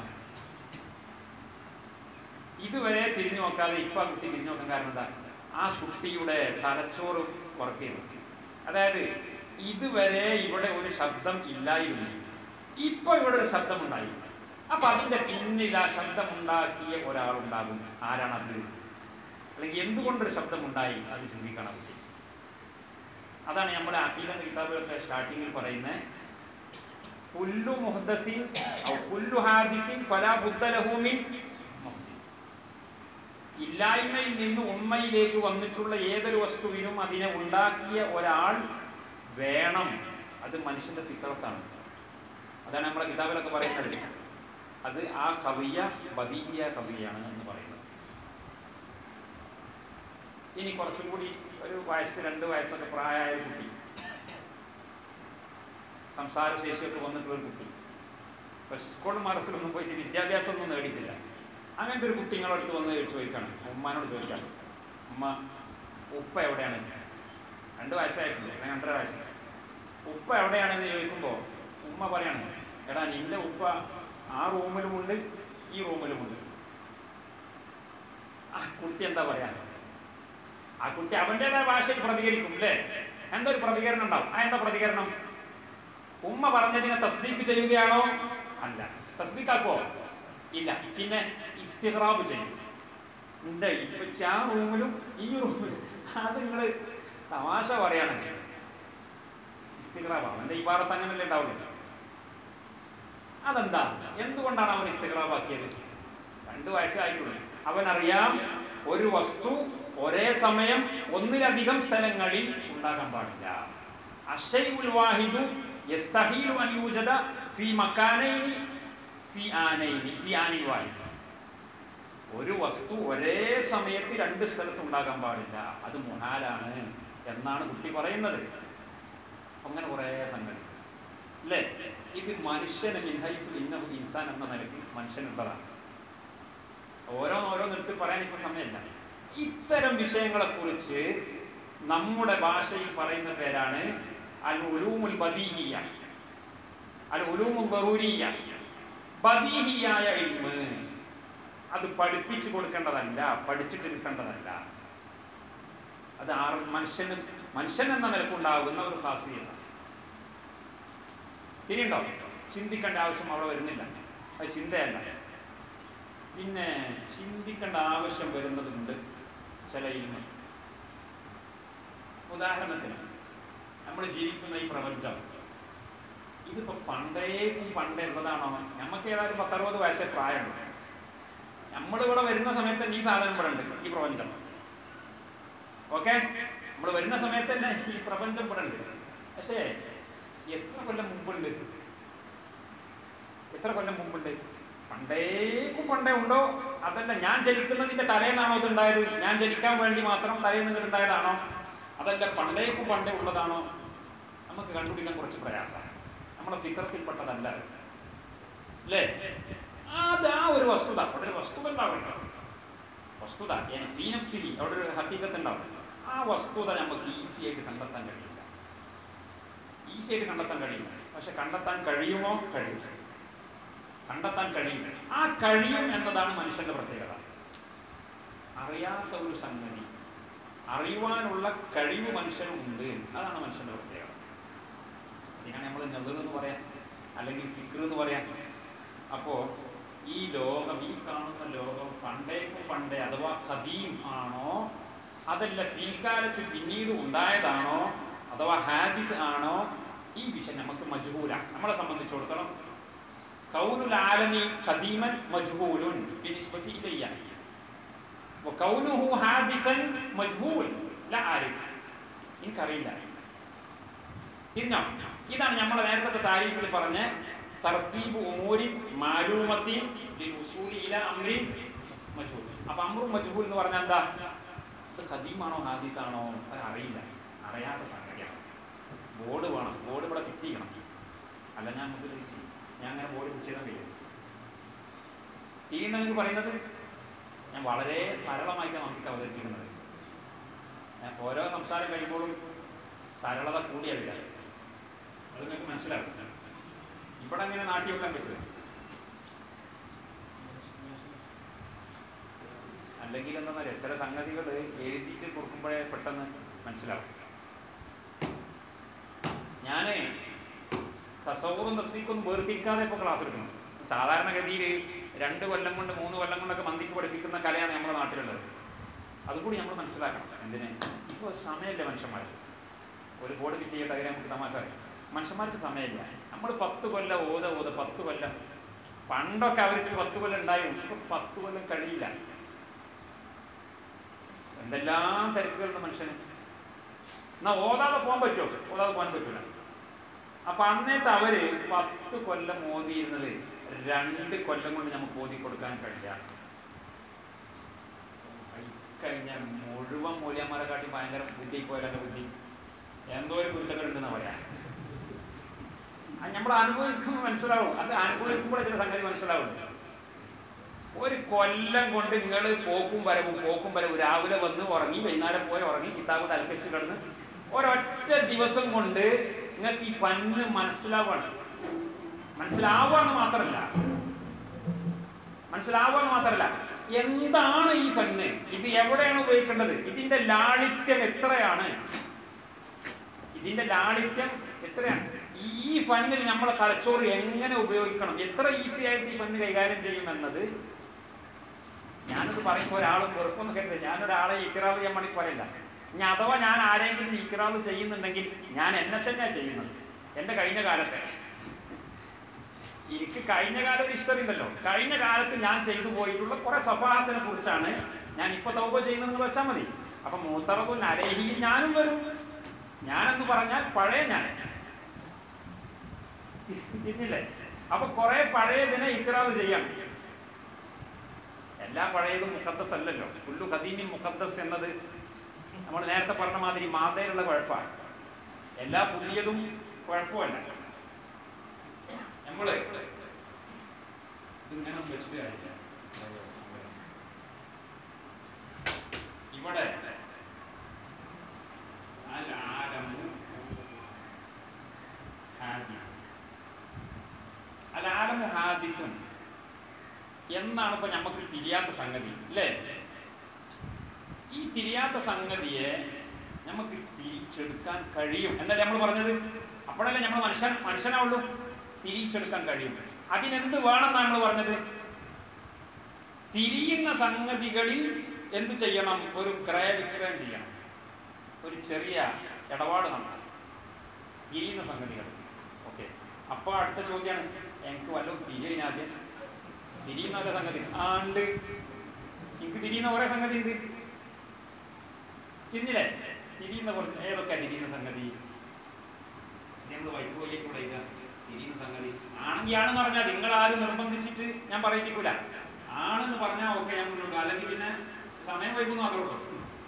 ഇതുവരെ തിരിഞ്ഞു നോക്കാതെ ഇപ്പൊ ആ കുട്ടി തിരിഞ്ഞു നോക്കാൻ കാരണം എന്താ ആ കുട്ടിയുടെ തലച്ചോറ് വർക്ക് ചെയ്തു അതായത് ഇതുവരെ ഇവിടെ ഒരു ശബ്ദം ഇല്ലായിരുന്നു ഇപ്പൊ ഇവിടെ ഒരു ശബ്ദം ഉണ്ടായി അപ്പൊ അതിന്റെ പിന്നിൽ ആ ശബ്ദം ഉണ്ടാക്കിയ ഒരാളുണ്ടാകും ആരാണത് അല്ലെങ്കിൽ എന്തുകൊണ്ടൊരു ശബ്ദം ഉണ്ടായി അത് ചിന്തിക്കണം കുട്ടി അതാണ് നമ്മുടെ അഖീലന്റെ കിതാബുകളൊക്കെ സ്റ്റാർട്ടിങ്ങിൽ പറയുന്നത് കുല്ലു മുഹദ്ദസിൻ ഔ കുല്ലു ഹാദിസിൻ ഫലാ ബുദ്ദ ലഹു മിൻ മുഹ്ദിസ്. ഇല്ലായ്മയിൽ നിന്ന് ഉണ്മയിലേക്ക് വന്നിട്ടുള്ള ഏതൊരു വസ്തുവിനും അതിനെ ഉണ്ടാക്കിയ ഒരാൾ വേണം അത് മനുഷ്യന്റെ ഫിത്രത്താണ് അതാണ് നമ്മളെ കിതാബിലൊക്കെ പറയുന്നത് അത് ആ കവിയ ബദീയ കവിയാണ് എന്ന് പറയുന്നത് ഇനി കുറച്ചും കൂടി ഒരു വയസ്സ് രണ്ട് വയസ്സൊക്കെ പ്രായമായ ഒരു കുട്ടി സംസാരശേഷിയൊക്കെ വന്നിട്ടുള്ള ഒരു കുട്ടി ഇപ്പൊ സ്കൂൾ മറസിലൊന്നും പോയിട്ട് വിദ്യാഭ്യാസം ഒന്നും നേടിയിട്ടില്ല അങ്ങനത്തെ ഒരു കുട്ടി നിങ്ങളുടെ അടുത്ത് വന്ന് ചോദിക്കണം ഉമ്മാനോട് ചോദിക്കാം ഉമ്മ ഉപ്പ എവിടെയാണ് രണ്ട് വയസ്സായിട്ടുള്ളൂ അല്ലെങ്കിൽ രണ്ടര വയസ്സ് ഉപ്പ എവിടെയാണെന്ന് ചോദിക്കുമ്പോൾ ഉമ്മ പറയാണ് എടാ നിന്റെ ഉപ്പ ആ റൂമിലുമുണ്ട് ഈ റൂമിലുമുണ്ട് ആ കുട്ടി എന്താ പറയാ ആ കുട്ടി അവൻ്റെതായ ഭാഷയിൽ പ്രതികരിക്കും അല്ലേ എന്താ ഒരു പ്രതികരണം ഉണ്ടാവും ആ എന്താ പ്രതികരണം ഉമ്മ പറഞ്ഞതിനെ തസ്ദീക്ക് ചെയ്യുകയാണോ അല്ല തസ്ദീക്കാക്കോ ഇല്ല പിന്നെ ഇസ്തിഹ്റാബ് ചെയ്യും ഉണ്ട് ഇപ്പച്ചി ആ റൂമിലും ഈ റൂമിലും അത് നിങ്ങള് തമാശ പറയാണ് ഇസ്തിഹ്റാബ് അവന്റെ ഈ ഭാഗത്ത് അങ്ങനല്ലേ ഉണ്ടാവുള്ളൂ അതെന്താ എന്തുകൊണ്ടാണ് അവൻ ഇസ്തിഹ്റാബ് ആക്കിയത് രണ്ടു വയസ്സായിട്ടുള്ളൂ അവനറിയാം ഒരു വസ്തു ഒരേ സമയം ഒന്നിലധികം സ്ഥലങ്ങളിൽ ഉണ്ടാകാൻ പാടില്ല അഷൈഉൽ വാഹിദു യസ്തഹീലു അൻ യൂജദ ഫീ മക്കാനൈനി ഫീ ആനൈനി ഫീ ആനിൻ വാഹിദ് ഒരു വസ്തു ഒരേ സമയത്ത് രണ്ട് സ്ഥലത്ത് ഉണ്ടാകാൻ പാടില്ല അത് മുഹാലാണ് എന്നാണ് കുട്ടി പറയുന്നത് അങ്ങനെ കുറേ സംഗതി അല്ലേ ഇത് മനുഷ്യന് മിൻഹൈസു ഇന്നഹു ഇൻസാൻ എന്ന നിലയ്ക്ക് മനുഷ്യനുള്ളതാണ് ഓരോന്നോരോന്നെടുത്ത് പറയാൻ ഇപ്പൊ സമയമില്ല ഇത്തരം വിഷയങ്ങളെക്കുറിച്ച് നമ്മുടെ ഭാഷയിൽ പറയുന്ന പേരാണ് അൽ ഉലൂമുൽ ബദീഹിയ അൽ ഉലൂമുൽ ദറൂരിയ ബദീഹിയായ ഇൽമ് അത് പഠിപ്പിച്ചു കൊടുക്കേണ്ടതല്ല പഠിച്ചിട്ട് കിട്ടേണ്ടതല്ല അത് ആർ മനുഷ്യന് മനുഷ്യൻ എന്ന നിലക്കുണ്ടാകുന്ന ഒരു ഖാസിയത ഇനിയുണ്ടോ ചിന്തിക്കേണ്ട ആവശ്യം അവിടെ വരുന്നില്ല അത് ചിന്തയല്ല പിന്നെ ചിന്തിക്കേണ്ട ആവശ്യം വരുന്നതുണ്ട് ചില ഇൽമ ഉദാഹരണത്തിന് നമ്മൾ ജീവിക്കുന്ന ഈ പ്രപഞ്ചം ഇതിപ്പോ പണ്ടേക്കും പണ്ടേ ഉള്ളതാണോ നമുക്ക് ഏതായാലും പത്തറുപത് വയസ്സേ പ്രായമുണ്ട് നമ്മളിവിടെ വരുന്ന സമയത്ത് തന്നെ ഈ സാധനം ഇവിടെ ഉണ്ട് ഈ പ്രപഞ്ചം ഓക്കെ നമ്മൾ വരുന്ന സമയത്ത് തന്നെ ഈ പ്രപഞ്ചം ഇവിടെ ഉണ്ട് പക്ഷേ എത്ര കൊല്ലം മുമ്പുണ്ട് എത്ര കൊല്ലം മുമ്പുണ്ട് പണ്ടേക്കും പണ്ടേ ഉണ്ടോ അതല്ല ഞാൻ ജനിക്കുന്നതിന്റെ തലേന്നാണോ ഇത് ഉണ്ടായത് ഞാൻ ജനിക്കാൻ വേണ്ടി മാത്രം തലേന്ന് ഇങ്ങോട്ട് ഉണ്ടായതാണോ അതല്ല പണ്ടേക്കും പണ്ടേ ഉള്ളതാണോ നമുക്ക് കണ്ടുപിടിക്കാൻ കുറച്ച് പ്രയാസമാണ് നമ്മളെ ഫിത്രത്തിൽപ്പെട്ടതല്ല അത്. അല്ലേ അത് ആ ഒരു വസ്തുത അവിടെ ഒരു വസ്തുത ഉണ്ടാവുമല്ലോ വസ്തുത yani ഫീ നഫ്സിഹി, അവിടെ ഒരു ഹക്കീക്കത്ത് ഉണ്ടാവും ആ വസ്തുത നമുക്ക് ഈസി ആയിട്ട് കണ്ടെത്താൻ കഴിയില്ല ഈസി ആയിട്ട് കണ്ടെത്താൻ കഴിയില്ല പക്ഷെ കണ്ടെത്താൻ കഴിയുമോ കഴിയും കണ്ടെത്താൻ കഴിയും ആ കഴിയും എന്നതാണ് മനുഷ്യന്റെ പ്രത്യേകത അറിയാത്ത ഒരു സംഗതി അറിയുവാനുള്ള കഴിവ് മനുഷ്യനുണ്ട് അതാണ് മനുഷ്യന്റെ പ്രത്യേകത അതിനാണ് നമ്മൾ നെതർ എന്ന് പറയാം അല്ലെങ്കിൽ ഫിക്ർ എന്ന് പറയാം അപ്പോ ഈ ലോകം ഈ കാണുന്ന ലോകം പണ്ടേക്കും പണ്ടേ അഥവാ ഖദീം ആണോ അതല്ല പിൽക്കാലത്ത് പിന്നീട് ഉണ്ടായതാണോ അഥവാ ഹാദിസ് ആണോ ഈ വിഷയം നമുക്ക് മജ്ഹൂല നമ്മളെ സംബന്ധിച്ചിടത്തോളം കൗനുൽ ആലമി ഖദീമൻ മജ്ഹൂലുൻ ബിനിസ്ബത്തി ഇലയ്യ വകൗനുഹു ഹാദിസൻ മജ്ഹൂൽ ലാ ആരിഫ് എനിക്കറിയില്ല തിരിഞ്ഞോ ഇതാണ് നമ്മൾ നേരത്തെ താരീഫിൽ പറഞ്ഞ തർത്തീബ് ഉമൂരിൻ മാലൂമത്തിൻ ലിൽ ഉസൂലി ഇല അംരിൻ മജ്ഹൂൽ അപ്പൊ അമ്രും മജ്ഹൂൽ എന്ന് പറഞ്ഞാൽ എന്താ ഇത് ഖദീമാണോ ഹാദിസാണോ അത് അറിയില്ല അറിയാത്ത സംഗതിയാണ് ബോർഡ് വേണം ബോർഡ് ഇവിടെ ഫിറ്റ് ചെയ്യണം അല്ല ഞാൻ നമുക്ക് ഇത് ഞാൻ അങ്ങനെ ബോർഡ് ഫിറ്റ് ചെയ്താൽ കഴിയും തീരുന്നെങ്കിൽ പറയുന്നത് ഞാൻ വളരെ സരളമായിട്ടാണ് നമുക്ക് അവതരിപ്പിക്കുന്നത് ഞാൻ ഓരോ സംസാരം കഴിയുമ്പോഴും സരളത കൂടിയ വരിക അത് നിങ്ങൾക്ക് മനസ്സിലാവും ഇവിടെ അങ്ങനെ നാട്ടി വെക്കാൻ പറ്റുമോ അല്ലെങ്കിൽ എന്താ പറയുക ചില സംഗതികൾ എഴുതിയിട്ട് കൊടുക്കുമ്പോഴേ പെട്ടെന്ന് മനസ്സിലാവും ഞാൻ തസവറും തസ്തീക്കൊന്നും വേർതിരിക്കാതെ ഇപ്പോൾ ക്ലാസ് എടുക്കണം സാധാരണഗതിയിൽ രണ്ട് കൊല്ലം കൊണ്ട് മൂന്ന് കൊല്ലം കൊണ്ടൊക്കെ മന്ദിക്ക് പഠിപ്പിക്കുന്ന കലയാണ് നമ്മുടെ നാട്ടിലുള്ളത് അതുകൂടി നമ്മൾ മനസ്സിലാക്കണം എന്തിന് ഇപ്പോൾ സമയമില്ല മനുഷ്യന്മാർ ഒരു ബോർഡ് ഫിറ്റ് ചെയ്യട്ടെ അതിനെ നമുക്ക് തമാശ അറിയാം മനുഷ്യന്മാർക്ക് സമയമില്ല നമ്മൾ പത്ത് കൊല്ലം ഓത ഓത പത്ത് കൊല്ലം പണ്ടൊക്കെ അവർക്ക് പത്ത് കൊല്ലം ഉണ്ടായിരുന്നു ഇപ്പൊ പത്ത് കൊല്ലം കഴിയില്ല എന്തെല്ലാം തിരക്കുകളുണ്ട് മനുഷ്യന് എന്നാ ഓതാതെ പോകാൻ പറ്റുമോ ഓതാതെ പോകാൻ പറ്റൂല അപ്പൊ അന്നേത്തെ അവര് പത്ത് കൊല്ലം ഓതിയിരുന്നത് രണ്ട് കൊല്ലം കൊണ്ട് നമുക്ക് ഓതി കൊടുക്കാൻ കഴിയില്ല കഴിഞ്ഞ മുഴുവൻ മൂല്യന്മാരെ കാട്ടി ഭയങ്കര ബുദ്ധി പോയാലെ ബുദ്ധി എന്തോ ഒരു കുരുത്തക്കെടുണ്ടെന്ന് പറയാം അത് നമ്മൾ അനുഭവിക്കുമ്പോൾ മനസ്സിലാവും അത് അനുഭവിക്കുമ്പോഴേ ചില സംഗതി മനസ്സിലാവുള്ളൂ ഒരു കൊല്ലം കൊണ്ട് നിങ്ങൾ പോക്കും വരവും പോക്കും വരവും രാവിലെ വന്ന് ഉറങ്ങി വൈകുന്നേരം പോയി ഉറങ്ങി കിതാബ് തലക്കച്ച് കിടന്ന് ഒരൊറ്റ ദിവസം കൊണ്ട് നിങ്ങൾക്ക് ഈ ഫന്ന് മനസ്സിലാവാണ് മനസ്സിലാവാന്ന് മാത്രമല്ല മനസ്സിലാവാന്ന് മാത്രമല്ല എന്താണ് ഈ ഫന്ന് ഇത് എവിടെയാണ് ഉപയോഗിക്കേണ്ടത് ഇതിന്റെ ലാളിത്യം എത്രയാണ് ഇതിന്റെ ലാളിത്യം എത്രയാണ് ഈ ഫന്നിൽ നമ്മളെ തലച്ചോറ് എങ്ങനെ ഉപയോഗിക്കണം എത്ര ഈസി ആയിട്ട് ഈ ഫന്ന് കൈകാര്യം ചെയ്യുമെന്നത് ഞാനത് പറയുമ്പോൾ ഒരാളും വെറുപ്പൊന്നും കരുത് ഞാനൊരാളെ ഇക്രാവ് ചെയ്യാൻ വേണ്ടി പറയില്ല ഇനി അഥവാ ഞാൻ ആരെങ്കിലും ഇക്രാവ് ചെയ്യുന്നുണ്ടെങ്കിൽ ഞാൻ എന്നെ തന്നെയാണ് ചെയ്യുന്നത് എൻ്റെ കഴിഞ്ഞ കാലത്തെ എനിക്ക് കഴിഞ്ഞ കാലം ഒരു ഹിസ്റ്ററി ഉണ്ടല്ലോ കഴിഞ്ഞ കാലത്ത് ഞാൻ ചെയ്തു പോയിട്ടുള്ള കുറെ സഫാഹത്തിനെ കുറിച്ചാണ് ഞാൻ ഇപ്പൊ തൗബ ചെയ്യുന്നത് നിങ്ങൾ വെച്ചാൽ മതി അപ്പൊ മൂത്തറവും നരഹിയിൽ ഞാനും വരും ഞാനെന്ന് പറഞ്ഞാൽ പഴയ ഞാൻ തിരിഞ്ഞില്ലേ അപ്പൊ കുറെ പഴയതിനെ ഇക്രാവ് ചെയ്യാം എല്ലാ പഴയതും മുഖദ്ദസ് അല്ലല്ലോ പുല്ലു ഖദീമിൻ മുഖദ്ദസ് എന്നത് നമ്മൾ നേരത്തെ പറഞ്ഞ മാതിരി മാതയിലുള്ള കുഴപ്പമാണ് എല്ലാ പുതിയതും കുഴപ്പമല്ല നമ്മള് ഇതിങ്ങനെ ഒന്ന് വെച്ചിട്ട് കാര്യമില്ല ഇവിടെ അൽ ആലമു ഹാദിസ് അൽ ആലമു ഹാദിസുൻ എന്നാണ് ഇപ്പൊ നമുക്ക് തിരിയാത്ത സംഗതി അല്ലേ ഈ തിരിയാത്ത സംഗതിയെ നമുക്ക് തിരിച്ചെടുക്കാൻ കഴിയും എന്നല്ലേ നമ്മൾ പറഞ്ഞത് അപ്പോഴല്ലേ നമ്മൾ മനുഷ്യൻ മനുഷ്യനാവുള്ളൂ തിരിച്ചെടുക്കാൻ കഴിയും അതിനെന്ത് വേണമെന്നാണ് നമ്മൾ പറഞ്ഞത് തിരിയുന്ന സംഗതികളിൽ എന്ത് ചെയ്യണം ഒരു ക്രയവിക്രയം ചെയ്യണം ഒരു ചെറിയ ഇടപാട് നടത്തണം തിരിയുന്ന സംഗതികൾ ഓക്കെ അപ്പോൾ അടുത്ത ചോദ്യമാണ് എനിക്ക് വല്ലതും തിരിയതിന് ആദ്യം തിരിയുന്ന ഓരോ സംഗതി ആ ഉണ്ട് എനിക്ക് തിരിയുന്ന ഓരോ സംഗതി ഉണ്ട് തിരിഞ്ഞില്ലേ തിരിയുന്ന കുറച്ച് ഏതൊക്കെയാ തിരിയുന്ന സംഗതി നമ്മൾ വൈക്കോലിയെ കൂടെ ഇതാ തിരിയുന്ന സംഗതി ആണെങ്കിൽ ആണെന്ന് പറഞ്ഞാൽ നിങ്ങൾ ആരും നിർബന്ധിച്ചിട്ട് ഞാൻ പറയിപ്പിക്കൂല ആണെന്ന് പറഞ്ഞാൽ ഓക്കെ ഞാൻ മുന്നോട്ട് അല്ലെങ്കിൽ പിന്നെ സമയം വൈകുന്നു മാത്രമേ ഉള്ളൂ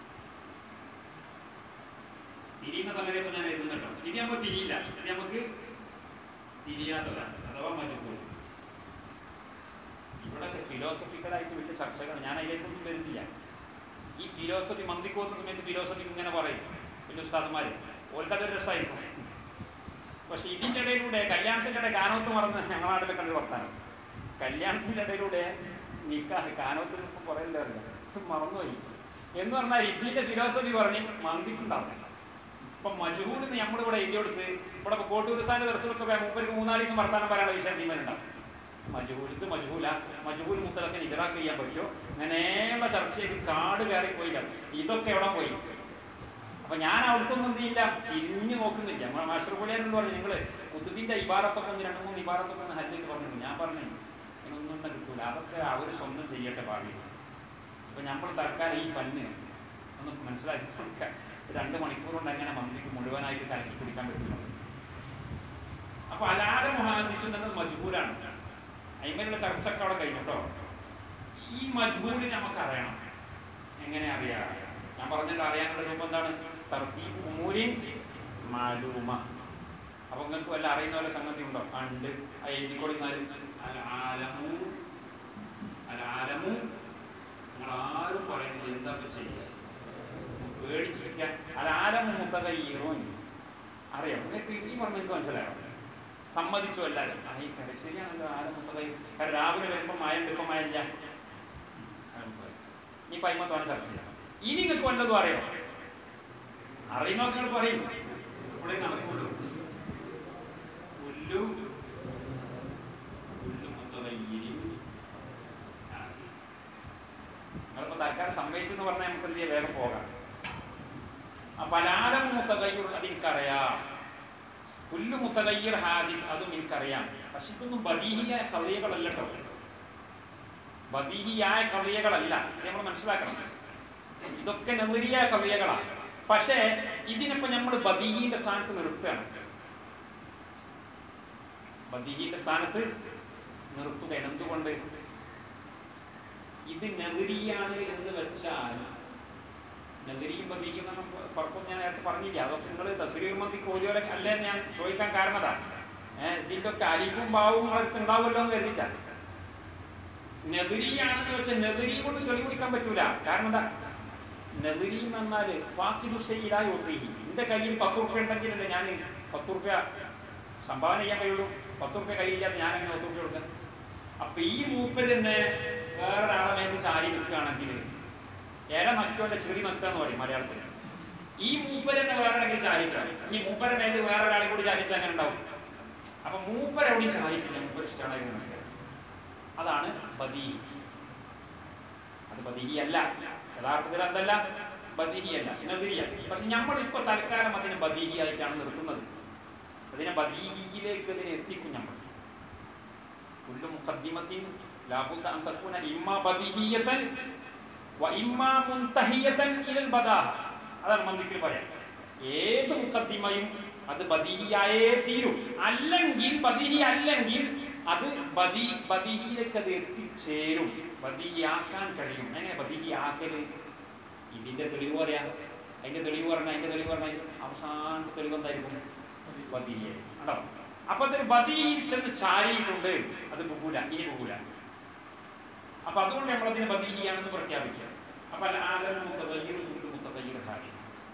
തിരിയുന്ന സംഗതി ഇപ്പൊ ഞാൻ എഴുതുന്നുണ്ടോ ഇത് നമുക്ക് തിരിയില്ല ഇത് നമുക്ക് തിരിയാത്തതാണ് അഥവാ മജുക്കൂർ ഇവിടൊക്കെ ഫിലോസഫിക്കലായിട്ട് വലിയ ചർച്ചകൾ ഞാൻ അതിലേക്കൊന്നും വരുന്നില്ല ഈ ഫിലോസഫി മന്തിക്ക് പോകുന്ന സമയത്ത് ഫിലോസഫി ഇങ്ങനെ പറയും വലിയ ഉസ്താദന്മാര് ഓൽക്കതൊരു രസമായിരിക്കും പക്ഷെ ഇതിൻ്റെ ഇടയിലൂടെ കല്യാണത്തിൻ്റെ ഇടയിൽ കാനോത്ത് മറന്ന് ഞങ്ങളുടെ നാട്ടിലൊക്കെ ഉണ്ട് വർത്താനം കല്യാണത്തിൻ്റെ ഇടയിലൂടെ നിക്കാഹ് കാനോത്തിന് ഇപ്പം കുറേ എന്താ പറയുക മറന്നുപോയി എന്ന് പറഞ്ഞാൽ ഇതിൻ്റെ ഫിലോസഫി പറഞ്ഞ് മന്തിക്കുണ്ടാവും ഇപ്പം മജുഹൂലിന്ന് നമ്മളിവിടെ എഴുതി കൊടുത്ത് ഇവിടെ ഇപ്പോൾ കോട്ടൂരുസാൻ്റെ ദർശനമൊക്കെ മുമ്പ് മൂന്നാല് ദിവസം വർത്താനം പറയാനുള്ള വിഷയം തീരുമാനമുണ്ടാവും മജുഹൂൽ ഇത് മജുഹൂല മജുഹൂൽ മുത്തലൊക്കെ ഇതറാക്ക് ചെയ്യാൻ പറ്റുമോ അങ്ങനെയുള്ള ചർച്ചയിൽ കാട് കയറിപ്പോയില്ല ഇതൊക്കെ എവിടെ പോയി അപ്പൊ ഞാൻ അവിടത്തൊന്നും എന്ത് ചെയ്യില്ല തിരിഞ്ഞു നോക്കുന്നില്ല നമ്മൾ മാഷർപൊളിയാനോട് പറഞ്ഞു നിങ്ങൾ കുത്തുബിന്റെ ഇബാറത്തൊക്കെ ഒന്ന് രണ്ട് മൂന്ന് ഇബാറത്തൊക്കെ ഒന്ന് ഹല്ല് ചെയ്ത് പറഞ്ഞു ഞാൻ പറഞ്ഞു ഇതിനൊന്നും തന്നെ കിട്ടൂല അതൊക്കെ അവർ സ്വന്തം ചെയ്യട്ടെ ഭാവിയിൽ അപ്പൊ നമ്മൾ തൽക്കാലം ഈ ഫന്ന് ഒന്ന് മനസ്സിലാക്കി കൊടുക്കുക രണ്ട് മണിക്കൂർ കൊണ്ട് എങ്ങനെ മന്തിക്ക് മുഴുവനായിട്ട് കലക്കി കുടിക്കാൻ പറ്റുന്നത് അപ്പൊ അലാല മുഹാദിസുൻ എന്നത് മജ്ബൂലാണ് അതിന്മേലുള്ള ചർച്ചയൊക്കെ അവിടെ കഴിഞ്ഞു കേട്ടോ ഈ മജ്ബൂലിനെ നമുക്ക് അറിയണം എങ്ങനെ അറിയാം ഞാൻ പറഞ്ഞല്ലോ അറിയാനുള്ള രൂപം എന്താണ് തർത്തീബ് ഉമൂരിൻ മാലൂമ അപ്പൊ നിങ്ങൾക്ക് വല്ല അറിയുന്ന വല്ല സംഗതി ഉണ്ടോ ആ ഉണ്ട് ആ എഴുതിക്കൊള്ളുന്നാല് അൽ ആലമു അൽ ആലമു നിങ്ങൾ ആരും പറയുന്നില്ല എന്താ ഇപ്പൊ ചെയ്യുക പേടിച്ചിരിക്കാൻ അൽ ആലമു മുത്തകയ്യറും അറിയാം നിങ്ങൾക്ക് ഈ പറഞ്ഞ നിങ്ങൾക്ക് മനസ്സിലായോ സമ്മതിച്ചു എല്ലാവരും ആയിക്കട്ടെ ശരിയാണല്ലോ ആലം മുത്തകയ്യ കാരണം രാവിലെ വരുമ്പോൾ മഴ ഉണ്ട് ഇപ്പം മഴ ഇല്ല ഇനി പൈമത്താണ് ചർച്ച ചെയ്യാം ഇനി നിങ്ങൾക്ക് വല്ലതും അറിയാം അറിയുന്നൊക്കെ നിങ്ങൾ പറയും ഇവിടെ നടക്കുള്ളൂ പുല്ലു പുല്ലു മുത്തകയ്യരി നിങ്ങളിപ്പോ തൽക്കാലം സമ്മതിച്ചു എന്ന് പറഞ്ഞാൽ നമുക്ക് എന്ത് ചെയ്യാം വേഗം പോകാം അപ്പൊ അലാലം മുത്തകയ്യുൾ അത് എനിക്കറിയാം പുല്ലു മുത്തകയ്യർ ഹാദിസ് അതും എനിക്കറിയാം പക്ഷെ ഇതൊന്നും ബദീഹിയായ കവിയകളല്ല കേട്ടോ ബദീഹിയായ കവിയകളല്ല ഇത് നമ്മൾ മനസ്സിലാക്കണം ഇതൊക്കെ നെറിയ കവിയകളാണ് പക്ഷേ ഇതിനിപ്പോ നമ്മൾ ബദീഹിന്റെ സ്ഥാനത്ത് നിർത്തുകയാണ് ബദീഹിന്റെ സ്ഥാനത്ത് നിർത്തുകയാണ് എന്തുകൊണ്ട് ഇത് നെതിരിയാണ് എന്ന് വെച്ചാൽ നെതിരിയും ബദിയും എന്ന ഫർക്കും ഞാൻ നേരത്തെ പറഞ്ഞില്ല അതൊക്കെ നിങ്ങൾ തസ്രീർ മന്തിക്ക് ഓതിയോലെ അല്ലേ എന്ന് ഞാൻ ചോദിക്കാൻ കാരണതാ ഏഹ് ഇതിന്റെ ഒക്കെ അലിഫും ബാവും അടുത്ത് ഉണ്ടാവുമല്ലോ എന്ന് കരുതിട്ടാ നെതിരിയാണെന്ന് വെച്ചാൽ നെതിരി കൊണ്ട് തെളിവ് പിടിക്കാൻ പറ്റൂല കാരണം എന്താ നെതിരി എന്ന് പറഞ്ഞാല് ഫാക്കിദുഷയിലായി ഒത്തിരി എന്റെ കയ്യിൽ പത്ത് റുപ്യ ഉണ്ടെങ്കിലല്ലേ ഞാൻ പത്ത് റുപ്യ സംഭാവന ചെയ്യാൻ കഴിയുള്ളൂ പത്ത് റുപ്യ കയ്യിലില്ലാതെ ഞാൻ അങ്ങനെ പത്ത് റുപ്യ കൊടുക്കാം അപ്പൊ ഈ മൂപ്പര് തന്നെ വേറൊരാളെ മേൽ ചാരി നിൽക്കുകയാണെങ്കിൽ ഇല നക്കോന്റെ ചെറി നക്കുക എന്ന് പറയും മലയാളത്തിൽ ഈ മൂപ്പരെന്നെ വേറെ എവിടെയെങ്കിലും ചാരിക്കാം ഇനി മൂപ്പരെ മേല് വേറെ ഒരാളെ കൂടി ചാരിച്ചാൽ അങ്ങനെ ഉണ്ടാവും അപ്പൊ മൂപ്പരെവിടെയും ചാരിക്കില്ല മൂപ്പർ ഇഷ്ടമാണ് നിൽക്കുക അതാണ് ബദീ അത് ബദീഹി അല്ല യഥാർത്ഥത്തിൽ അതല്ല ബദീഹി അല്ല നദിരിയ പക്ഷെ നമ്മൾ ഇപ്പൊ തൽക്കാലം അതിനെ ബദീഹി ആയിട്ടാണ് നിർത്തുന്നത് അതിനെ ബദീഹിയിലേക്ക് അതിനെ എത്തിക്കും നമ്മൾ കുല്ലു മുഖദ്ദിമത്തിൻ ലാബുദ്ദ അൻ തകൂന ഇമ്മ ബദീഹിയതൻ വ ഇമ്മ മുൻതഹിയതൻ ഇലൽ ബദാഹ അതാണ് മന്ദിക്കിൽ പറയാം ഏത് മുഖദ്ദിമയും അത് ബദീഹിയായേ തീരും അല്ലെങ്കിൽ ബദീഹി അല്ലെങ്കിൽ അത് ബദീ ബദീഹിയിലേക്ക് അത് എത്തിച്ചേരും ബദീഹിയാക്കാൻ കഴിയും എങ്ങനെ ബദീഹിയാക്കല് ഇതിന്റെ തെളിവ് പറയാം അതിന്റെ തെളിവ് പറഞ്ഞ അതിന്റെ തെളിവ് പറഞ്ഞ അവസാനത്തെ തെളിവ് എന്തായിരിക്കും ബദീഹിയെ ആണോ അപ്പൊ അതൊരു ബദീഹിയിൽ ചെന്ന് ചാരിയിട്ടുണ്ട് അത് ബുകൂല ഇനി ബുകൂല അപ്പൊ അതുകൊണ്ട് നമ്മൾ അതിനെ ബദീഹിയാണെന്ന് പ്രഖ്യാപിച്ചു അപ്പൊ അൽ ആലം മുത്തഗയ്യിർ കുല്ലു മുത്തഗയ്യിർ ഹാദിസ്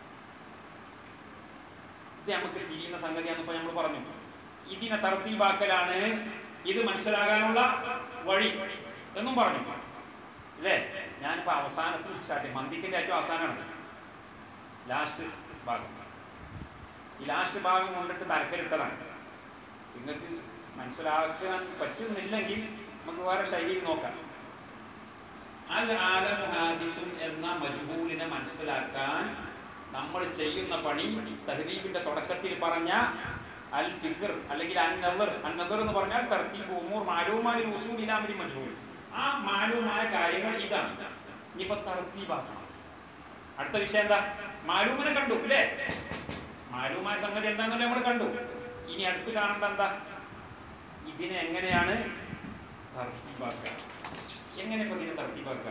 ഇത് നമുക്ക് തിരിയുന്ന സംഗതിയാണെന്ന് ഇപ്പൊ നമ്മൾ പറഞ്ഞു ഇതിനെ തർത്തീബാക്കലാണ് ഇത് മനസ്സിലാകാനുള്ള വഴി എന്നും പറഞ്ഞു അല്ലേ ഞാനിപ്പോ അവസാനത്തിൽ സ്റ്റാർട്ട് ചെയ്യും മന്ദിക്കിന്റെ ഏറ്റവും അവസാനമാണ് ലാസ്റ്റ് ഭാഗം ഈ ലാസ്റ്റ് ഭാഗം കൊണ്ടിട്ട് തലക്കലിട്ടതാണ് നിങ്ങൾക്ക് മനസ്സിലാക്കാൻ പറ്റുന്നില്ലെങ്കിൽ നമുക്ക് വേറെ ശൈലിയിൽ നോക്കാം അൽ ആലമു ഹാദിസുൻ എന്ന മജ്ഹൂലിനെ മനസ്സിലാക്കാൻ നമ്മൾ ചെയ്യുന്ന പണി തഹദീബിന്റെ തുടക്കത്തിൽ പറഞ്ഞ അൽ ഫിഖർ അല്ലെങ്കിൽ അൻ നദർ അൻ നദർ എന്ന് പറഞ്ഞാൽ തർത്തീബ് ഉമൂർ മാലൂമാലിൽ ഉസൂൽ ഇലാമിരി മജ്ഹൂൽ ആ മാലൂമായ കാര്യങ്ങൾ ഇതാണ് ഇനിയിപ്പോ തർത്തീബാക്കണം അടുത്ത വിഷയം എന്താ മാലൂമിനെ കണ്ടു അല്ലേ മാലൂമായ സംഗതി എന്താണെന്നല്ലേ നമ്മൾ കണ്ടു ഇനി അടുത്ത് കാണേണ്ട എന്താ ഇതിനെ എങ്ങനെയാണ് തർത്തീബാക്കുക എങ്ങനെ ഇപ്പൊ ഇതിനെ തർത്തീബാക്കുക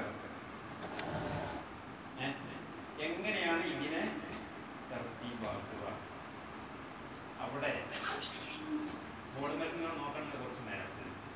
ഏ? എങ്ങനെയാണ് ഇതിനെ തർത്തീബാക്കുക അവിടെ ബോർഡുകൾക്ക് നിങ്ങൾ നോക്കണമെങ്കിൽ കുറച്ച് നേരം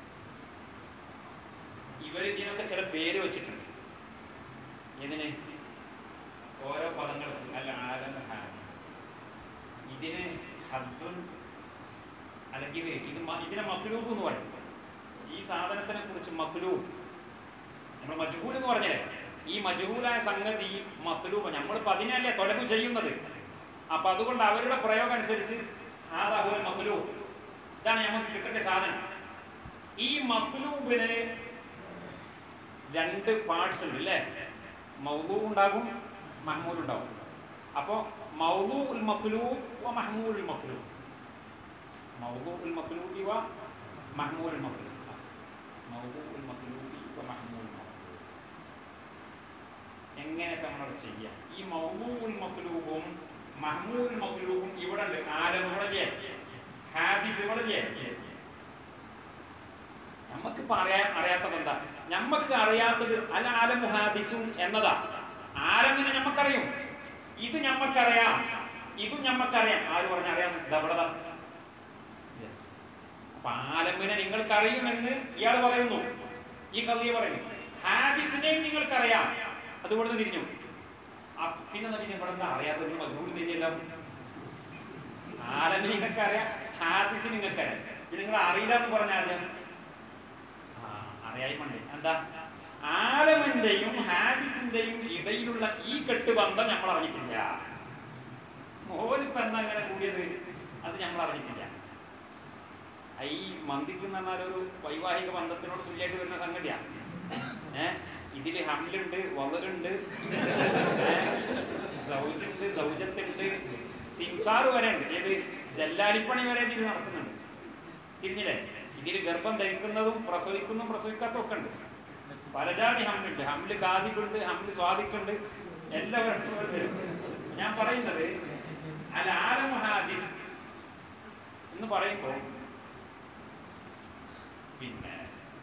ഇവർ ഇതിനൊക്കെ ചില പേര് വെച്ചിട്ടുണ്ട് ഇതിന് ഓരോ പദങ്ങൾക്ക് അല്ല ആലം ഹാദി ഇതിന് ഹദ്ദുൻ അല്ലെങ്കിൽ ഇത് മ- ഇതിനെ മത്ലൂബ് എന്ന് പറയും ഈ സാധനത്തിനെ കുറിച്ച് മത്ലൂബ് നമ്മൾ മജ്ഹൂൽ എന്ന് പറഞ്ഞല്ലേ ഈ മജ്ഹൂലായ സംഗതി മത്ലൂബ് നമ്മളിപ്പോ അതിനല്ലേ തൊലബ് ചെയ്യുന്നത് അപ്പൊ അതുകൊണ്ട് അവരുടെ പ്രയോഗം അനുസരിച്ച് ആദാഹുൽ മത്ലൂബ് ഇതാണ് നമുക്ക് കിട്ടേണ്ട സാധനം ഈ മത്ലൂബിന് രണ്ട് പാർട്സ് ഉണ്ട് അല്ലേ മൗലൂ ഉണ്ടാകും മഹ്മൂൽ ഉണ്ടാകും അപ്പോ മൗലൂ ഉൽ മത്ലൂബ് വ മഹ്മൂൽ ഉൽ മത്ലൂബ് മൗലൂ ഉൽ മത്ലൂബി വ മഹ്മൂൽ ഉൽ മത്ലൂബ് മൗലൂ ഉൽ മത്ലൂബി വ മഹ്മൂൽ ഉൽ മത്ലൂബ് എങ്ങനെയൊക്കെ നമ്മൾ ചെയ്യാം ഈ മൗലൂ ഉൽ മത്ലൂബും മഹ്മൂൽ ഉൽ മത്ലൂബും ഇവിടെ ഉണ്ട് ആലം ഇവിടെ ഇല്ലേ ഹാദിസ് ഇവിടെ ഇല്ലേ നമുക്ക് പറയാൻ അറിയാത്തത് എന്താ നമുക്ക് അറിയാത്തത് അൽ ആലമു ഹാദിസും എന്നതാ ആലമിനെ നമുക്കറിയും ഇത് ഞമ്മക്കറിയാം ഇതും ഞമ്മക്കറിയാം ആര് പറഞ്ഞ അറിയാം ഇതവിടതാ അപ്പൊ ആലമിനെ നിങ്ങൾക്കറിയുമെന്ന് ഇയാൾ പറയുന്നു ഈ കവിയെ പറയുന്നു ഹാദിസിനെയും നിങ്ങൾക്കറിയാം അത് ഇവിടുന്ന് തിരിഞ്ഞു ആ, പിന്നെ എന്താ പിന്നെ ഇവിടെ എന്താ അറിയാത്തത് മജൂർ തിരിയല്ലോ ആലമിനെ നിങ്ങൾക്കറിയാം ഹാദിസിന് നിങ്ങൾക്കറിയാം പിന്നെ നിങ്ങൾ അറിയില്ല എന്ന് പറഞ്ഞാൽ ആ, അറിയായ്മണ്ട് എന്താ ആലമിന്റെയും ഹാദിസിന്റെയും ഇടയിലുള്ള ഈ കെട്ടുബന്ധം നമ്മൾ അറിഞ്ഞിട്ടില്ല മോനിപ്പോ എന്താ അങ്ങനെ കൂടിയത് അത് നമ്മൾ അറിഞ്ഞിട്ടില്ല ആ, ഈ മന്ദിക്ക് എന്ന് പറഞ്ഞാൽ ഒരു വൈവാഹിക ബന്ധത്തിനോട് തുല്യമായിട്ട് വരുന്ന സംഗതിയാ ഏ ഇതില് ഹംലുണ്ട് വവറുണ്ട് സൗജുണ്ട് സൗജത്തുണ്ട് സിംസാർ വരെ ഉണ്ട് ഏത് ജല്ലാലിപ്പണി വരെ ഇതിൽ നടക്കുന്നുണ്ട് തിരിഞ്ഞില്ലേ ഇതിൽ ഗർഭം ധരിക്കുന്നതും പ്രസവിക്കുന്നതും പ്രസവിക്കാത്തതും ഒക്കെ ഉണ്ട് പലജാതി ഹംലുണ്ട് ഹംല് കാതിക്കുണ്ട് ഹംല് സ്വാദിക്കുണ്ട് എല്ലാവരും ഞാൻ പറയുന്നത് അൽ ആലമു ഹാദിസ് എന്ന് പറയുമ്പോൾ പിന്നെ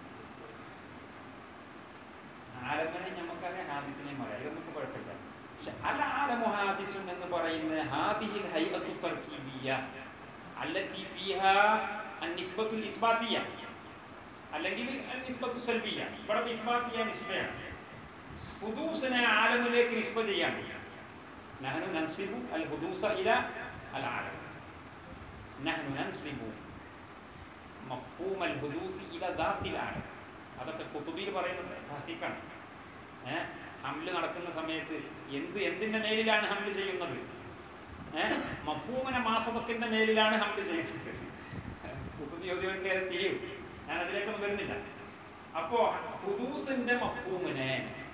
ആലമിനെ നമുക്കറിയാം ഹാദിസിനെയും അറിയാം ഇതൊന്നും ഇപ്പോൾ കുഴപ്പമില്ല പക്ഷെ അൽ ആലമു ഹാദിസുൻ എന്ന് പറയുന്ന ഹാദിഹിൽ ഹൈഅത്തു തർക്കീബിയ അല്ലത്തി ഫീഹാ അന്നിസ്ബത്തുൽ ഇസ്ബാത്തിയ അല്ലെങ്കിൽ അന്നിസ്ബത്തു സൽബിയ ഇവിടെ ഇസ്ബാത്തിയ നിസ്ബയാണ് ഹുദൂസിനെ ആലമിലേക്ക് നിസ്ബ ചെയ്യാണ് നഹ്നു നൻസിബു അൽ ഹുദൂസ ഇല അൽ ആലം നഹ്നു നൻസിബു മഫ്ഹൂം അൽ ഹുദൂസ് ഇല ദാത്തിൽ ആലം അതൊക്കെ കുത്തുബിയിൽ പറയുന്നത് തഹീക്കാണ് ഏഹ് ഹംല് നടക്കുന്ന സമയത്ത് എന്ത് എന്തിന്റെ മേലിലാണ് ഹംല് ചെയ്യുന്നത് ഏഹ് മഫൂമിനെ മാസവത്തിന്റെ മേലിലാണ് ഹംല് ചെയ്യുന്നത് കുത്തുബി യോദ്യോക്കെ തീരും ഞാൻ അതിലേക്കൊന്നും വരുന്നില്ല അപ്പോ ഹുദൂസിന്റെ മഫൂമിനെ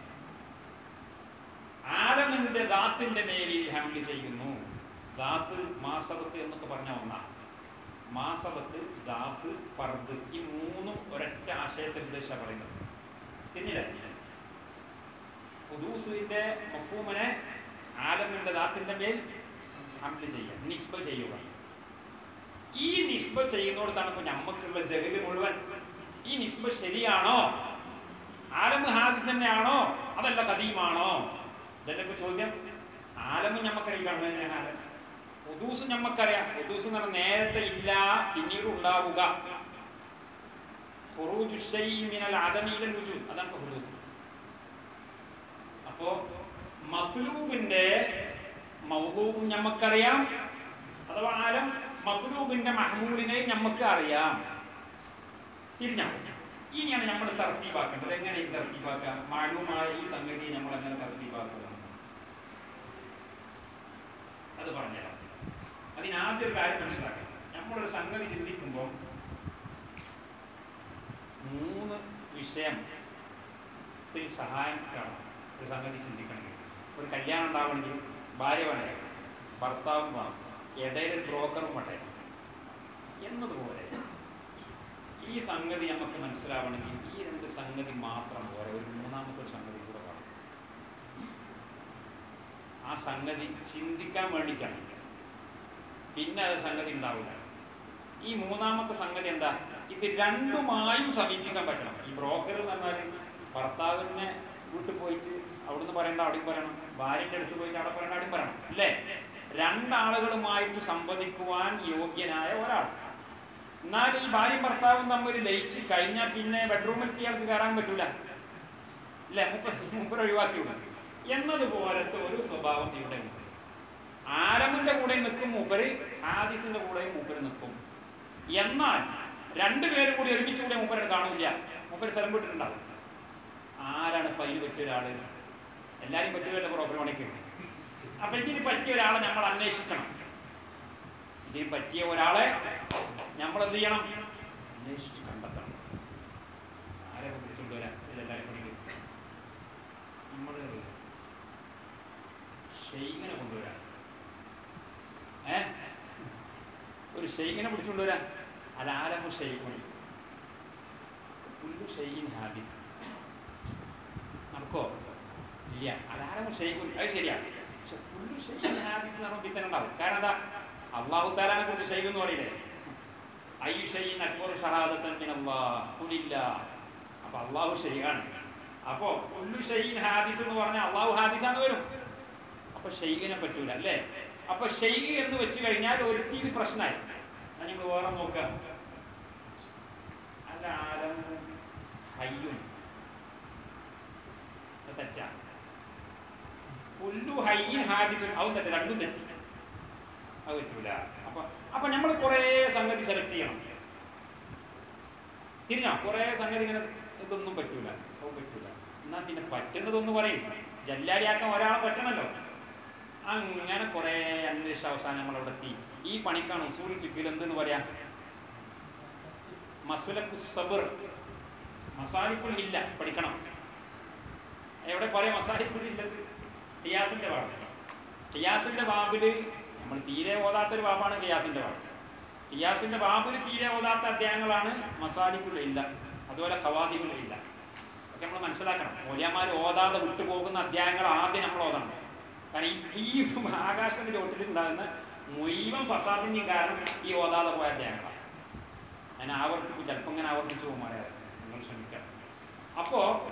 ആലമിന്റെ ദാത്തിന്റെ മേലിൽ ഹംല് ചെയ്യുന്നു ദാത്ത് മാസവത്ത് എന്നൊക്കെ പറഞ്ഞ ഒന്നാണ് മാസവത്ത് ദാത്ത് ഫർദ് ഈ മൂന്നും ഒരൊറ്റ ആശയത്തെ ഉദ്ദേശിച്ച പറയുന്നത് തിരിഞ്ഞില്ല ഹുദൂസിന്റെ മഫൂമിനെ ആലമിന്റെ ദാത്തിന്റെ മേൽ ഹംല് ചെയ്യുക നിസ്ബ ചെയ്യുക ഈ നിസ്ബ ചെയ്യുന്നിടത്താണ് ഇപ്പൊ ഞമ്മക്കുള്ള ജഹല് മുഴുവൻ ഈ നിസ്ബ ശരിയാണോ ആലം ഹാദിസ് തന്നെയാണോ അതല്ല കദീമാണോ ഇതല്ലേ ഇപ്പൊ ചോദ്യം ആലം ഞമ്മക്കറിയാം കാണുന്നതന്നെ ആലം ഹുദൂസ് ഞമ്മക്കറിയാം ഹുദൂസ് എന്ന് പറഞ്ഞാൽ നേരത്തെ ഇല്ല പിന്നീട് ഉണ്ടാവുക ഖുറൂജു ശൈഇ മിനൽ അദമി ഇലൽ വുജൂദ് അതാണ് ഇപ്പൊ ഹുദൂസ് അപ്പോ മത്ലൂബിന്റെ മൗലൂബും ഞമ്മക്കറിയാം അഥവാ ആലം മത്ലൂബിന്റെ മഹ്മൂലിനെ ഞമ്മക്ക് അറിയാം തിരിഞ്ഞോ ഇനിയാണ് നമ്മൾ തർത്തീബാക്കേണ്ടത് എങ്ങനെ ഈ തർത്തീബാക്കാം മാലുമായ ഈ സംഗതി നമ്മൾ എങ്ങനെ തർത്തീബാക്കുക അത് പറഞ്ഞുതരാം അതിനാദ്യം ഒരു കാര്യം മനസ്സിലാക്കണം നമ്മളൊരു സംഗതി ചിന്തിക്കുമ്പോൾ മൂന്ന് വിഷയം ത്തിൽ സഹായം കാണും ഒരു സംഗതി ചിന്തിക്കണമെങ്കിൽ ഒരു കല്യാണം ഉണ്ടാവണമെങ്കിൽ ഭാര്യ വേണ്ടേ ഭർത്താവും വേണം ഇടയിൽ ഒരു ബ്രോക്കറും വേണ്ടേ എന്നതുപോലെ ഈ സംഗതി നമുക്ക് മനസ്സിലാവണമെങ്കിൽ ഈ രണ്ട് സംഗതി മാത്രം പോരെ ഒരു മൂന്നാമത്തെ ഒരു സംഗതി കൂടെ വേണം ആ സംഗതി ചിന്തിക്കാൻ വേണ്ടിയിട്ടാണ് പിന്നെ അത് സംഗതി ഉണ്ടാവില്ല ഈ മൂന്നാമത്തെ സംഗതി എന്താ ഇത് രണ്ടുമായും സമീപിക്കാൻ പറ്റണം ഈ ബ്രോക്കർ എന്ന് പറഞ്ഞാൽ ഭർത്താവിനെ വീട്ടിൽ പോയിട്ട് അവിടുന്ന് പറയേണ്ട അവിടെയും പറയണം ഭാര്യന്റെ അടുത്ത് പോയിട്ട് അവിടെ പറയേണ്ട അവിടെയും പറയണം അല്ലേ രണ്ടാളുകളുമായിട്ട് സംവദിക്കുവാൻ യോഗ്യനായ ഒരാൾ എന്നാൽ ഈ ഭാര്യയും ഭർത്താവും തമ്മിൽ ലയിച്ച് കഴിഞ്ഞാൽ പിന്നെ ബെഡ്റൂമിൽ ഇയാൾക്ക് കയറാൻ പറ്റൂല അല്ലേ മുപ്പ മുപ്പത് ഒഴിവാക്കിയുള്ളൂ എന്നതുപോലത്തെ ഒരു സ്വഭാവം ഇവിടെ ഉണ്ട് ആലമിന്റെ കൂടെ നിൽക്കും മൂപ്പര് ആദിസിന്റെ കൂടെയും മൂപ്പര് നിൽക്കും എന്നാൽ രണ്ടുപേരും കൂടി ഒരുമിച്ച് കൂടെ മൂപ്പരെ കാണില്ല മൂപ്പര് സ്ഥലം വിട്ടിട്ടുണ്ടാവും ആരാണ് ഇപ്പൊ അതിന് പറ്റിയ ഒരാള് എല്ലാരും പറ്റുമല്ലോ ബ്രോക്കർ പണിക്ക് അപ്പൊ ഇതിന് പറ്റിയ ഒരാളെ നമ്മൾ അന്വേഷിക്കണം ഇതിന് പറ്റിയ ഒരാളെ നമ്മൾ എന്ത് ചെയ്യണം അന്വേഷിച്ച് കണ്ടെത്തണം ആരെ വിളിച്ചുകൊണ്ടുവരാം ഇതെല്ലാരും പണിക്ക് നമ്മൾ ഷെയ്ഖിനെ കൊണ്ടുവരാം ഏ ഒരു ഷെയ്ഖിനെ പിടിച്ചുകൊണ്ടുവരാം അലാലമു ഷെയ്ഖുൻ കുല്ലു ഷെയ്ഖിൻ ഹാദിസ് നടക്കോ ഇല്ല അലാലമു ഷെയ്ഖുൻ അത് ശരിയാണ് പക്ഷെ കുല്ലു ഷെയ്ഖിൻ ഹാദിസ് എന്ന് പറഞ്ഞാൽ തന്നെ ഉണ്ടാവും കാരണം എന്താ അള്ളാഹു താലാനെ കുറിച്ച് ഷെയ്ഖ് എന്ന് പറയില്ലേ അയ്യു ഷെയ്ഖിൻ അക്ബർ ഷഹാദത്തൻ മിൻ അല്ലാഹ് കുലില്ല അപ്പൊ അള്ളാഹു ഷെയ്ഖാണ് അപ്പോ കുല്ലു ഷെയ്ഖിൻ ഹാദിസ് എന്ന് പറഞ്ഞാൽ അള്ളാഹു ഹാദിസാന്ന് വരും അപ്പൊ ഷെയ്ഖിനെ പറ്റൂല അല്ലേ അപ്പൊ ഷെയ്ഖ് എന്ന് വെച്ച് കഴിഞ്ഞാൽ ഒരുത്തീത് പ്രശ്നമായി അത് നിങ്ങൾ വേറെ നോക്കാം അല്ല ആലമു ഹയ്യും അത് തെറ്റാണ് പുല്ലു ഹയ്യിൻ ഹാദിസും അതും തെറ്റ് രണ്ടും തെറ്റി അത് പറ്റൂല അപ്പൊ അപ്പൊ നമ്മൾ കുറെ സംഗതി സെലക്ട് ചെയ്യണം തിരിഞ്ഞോ കുറെ സംഗതി ഇങ്ങനെ ഇതൊന്നും പറ്റൂല അത് പറ്റൂല എന്നാ പിന്നെ പറ്റുന്നതൊന്ന് പറയും ജല്ലാലിയാക്കാൻ ഒരാളെ പറ്റണല്ലോ അങ്ങനെ കുറെ അന്വേഷിച്ച അവസാനം നമ്മൾ അവിടെ എത്തി ഈ പണിക്കാണ് ഉസൂൽ ഫിക്കിൽ എന്തെന്ന് പറയാ മസലക്കു സബർ മസാലിക്കുൽ ഇല്ല പഠിക്കണം എവിടെ പറയാം മസാലിക്കുൽ ഇല്ലത് ഖിയാസിന്റെ ബാബ് ഖിയാസിന്റെ ബാബില് നമ്മൾ തീരെ ഓതാത്തൊരു ബാബാണ് ഖിയാസിന്റെ ബാബ് ഖിയാസിന്റെ ബാബില് തീരെ ഓതാത്ത അധ്യായങ്ങളാണ് മസാലിക്കുൽ ഇല്ല അതുപോലെ ഖവാദികുൽ ഇല്ല ഒക്കെ നമ്മൾ മനസ്സിലാക്കണം മൂല്യന്മാർ ഓതാതെ വിട്ടുപോകുന്ന അധ്യായങ്ങൾ ആദ്യം നമ്മൾ ഓതണം കാരണം ഈ ഈ ആകാശത്തിന്റെ ചോട്ടിൽ ഉണ്ടാകുന്ന മുഴുവൻ ഫസാദിന്റെയും കാരണം ഈ ഓതാതെ പോയ അധ്യായങ്ങളാണ് ഞാൻ ആവർത്തിക്കും ചിലപ്പോൾ ഇങ്ങനെ ആവർത്തിച്ചു പോകുമാരെ നിങ്ങൾ ക്ഷമിക്കാം അപ്പോ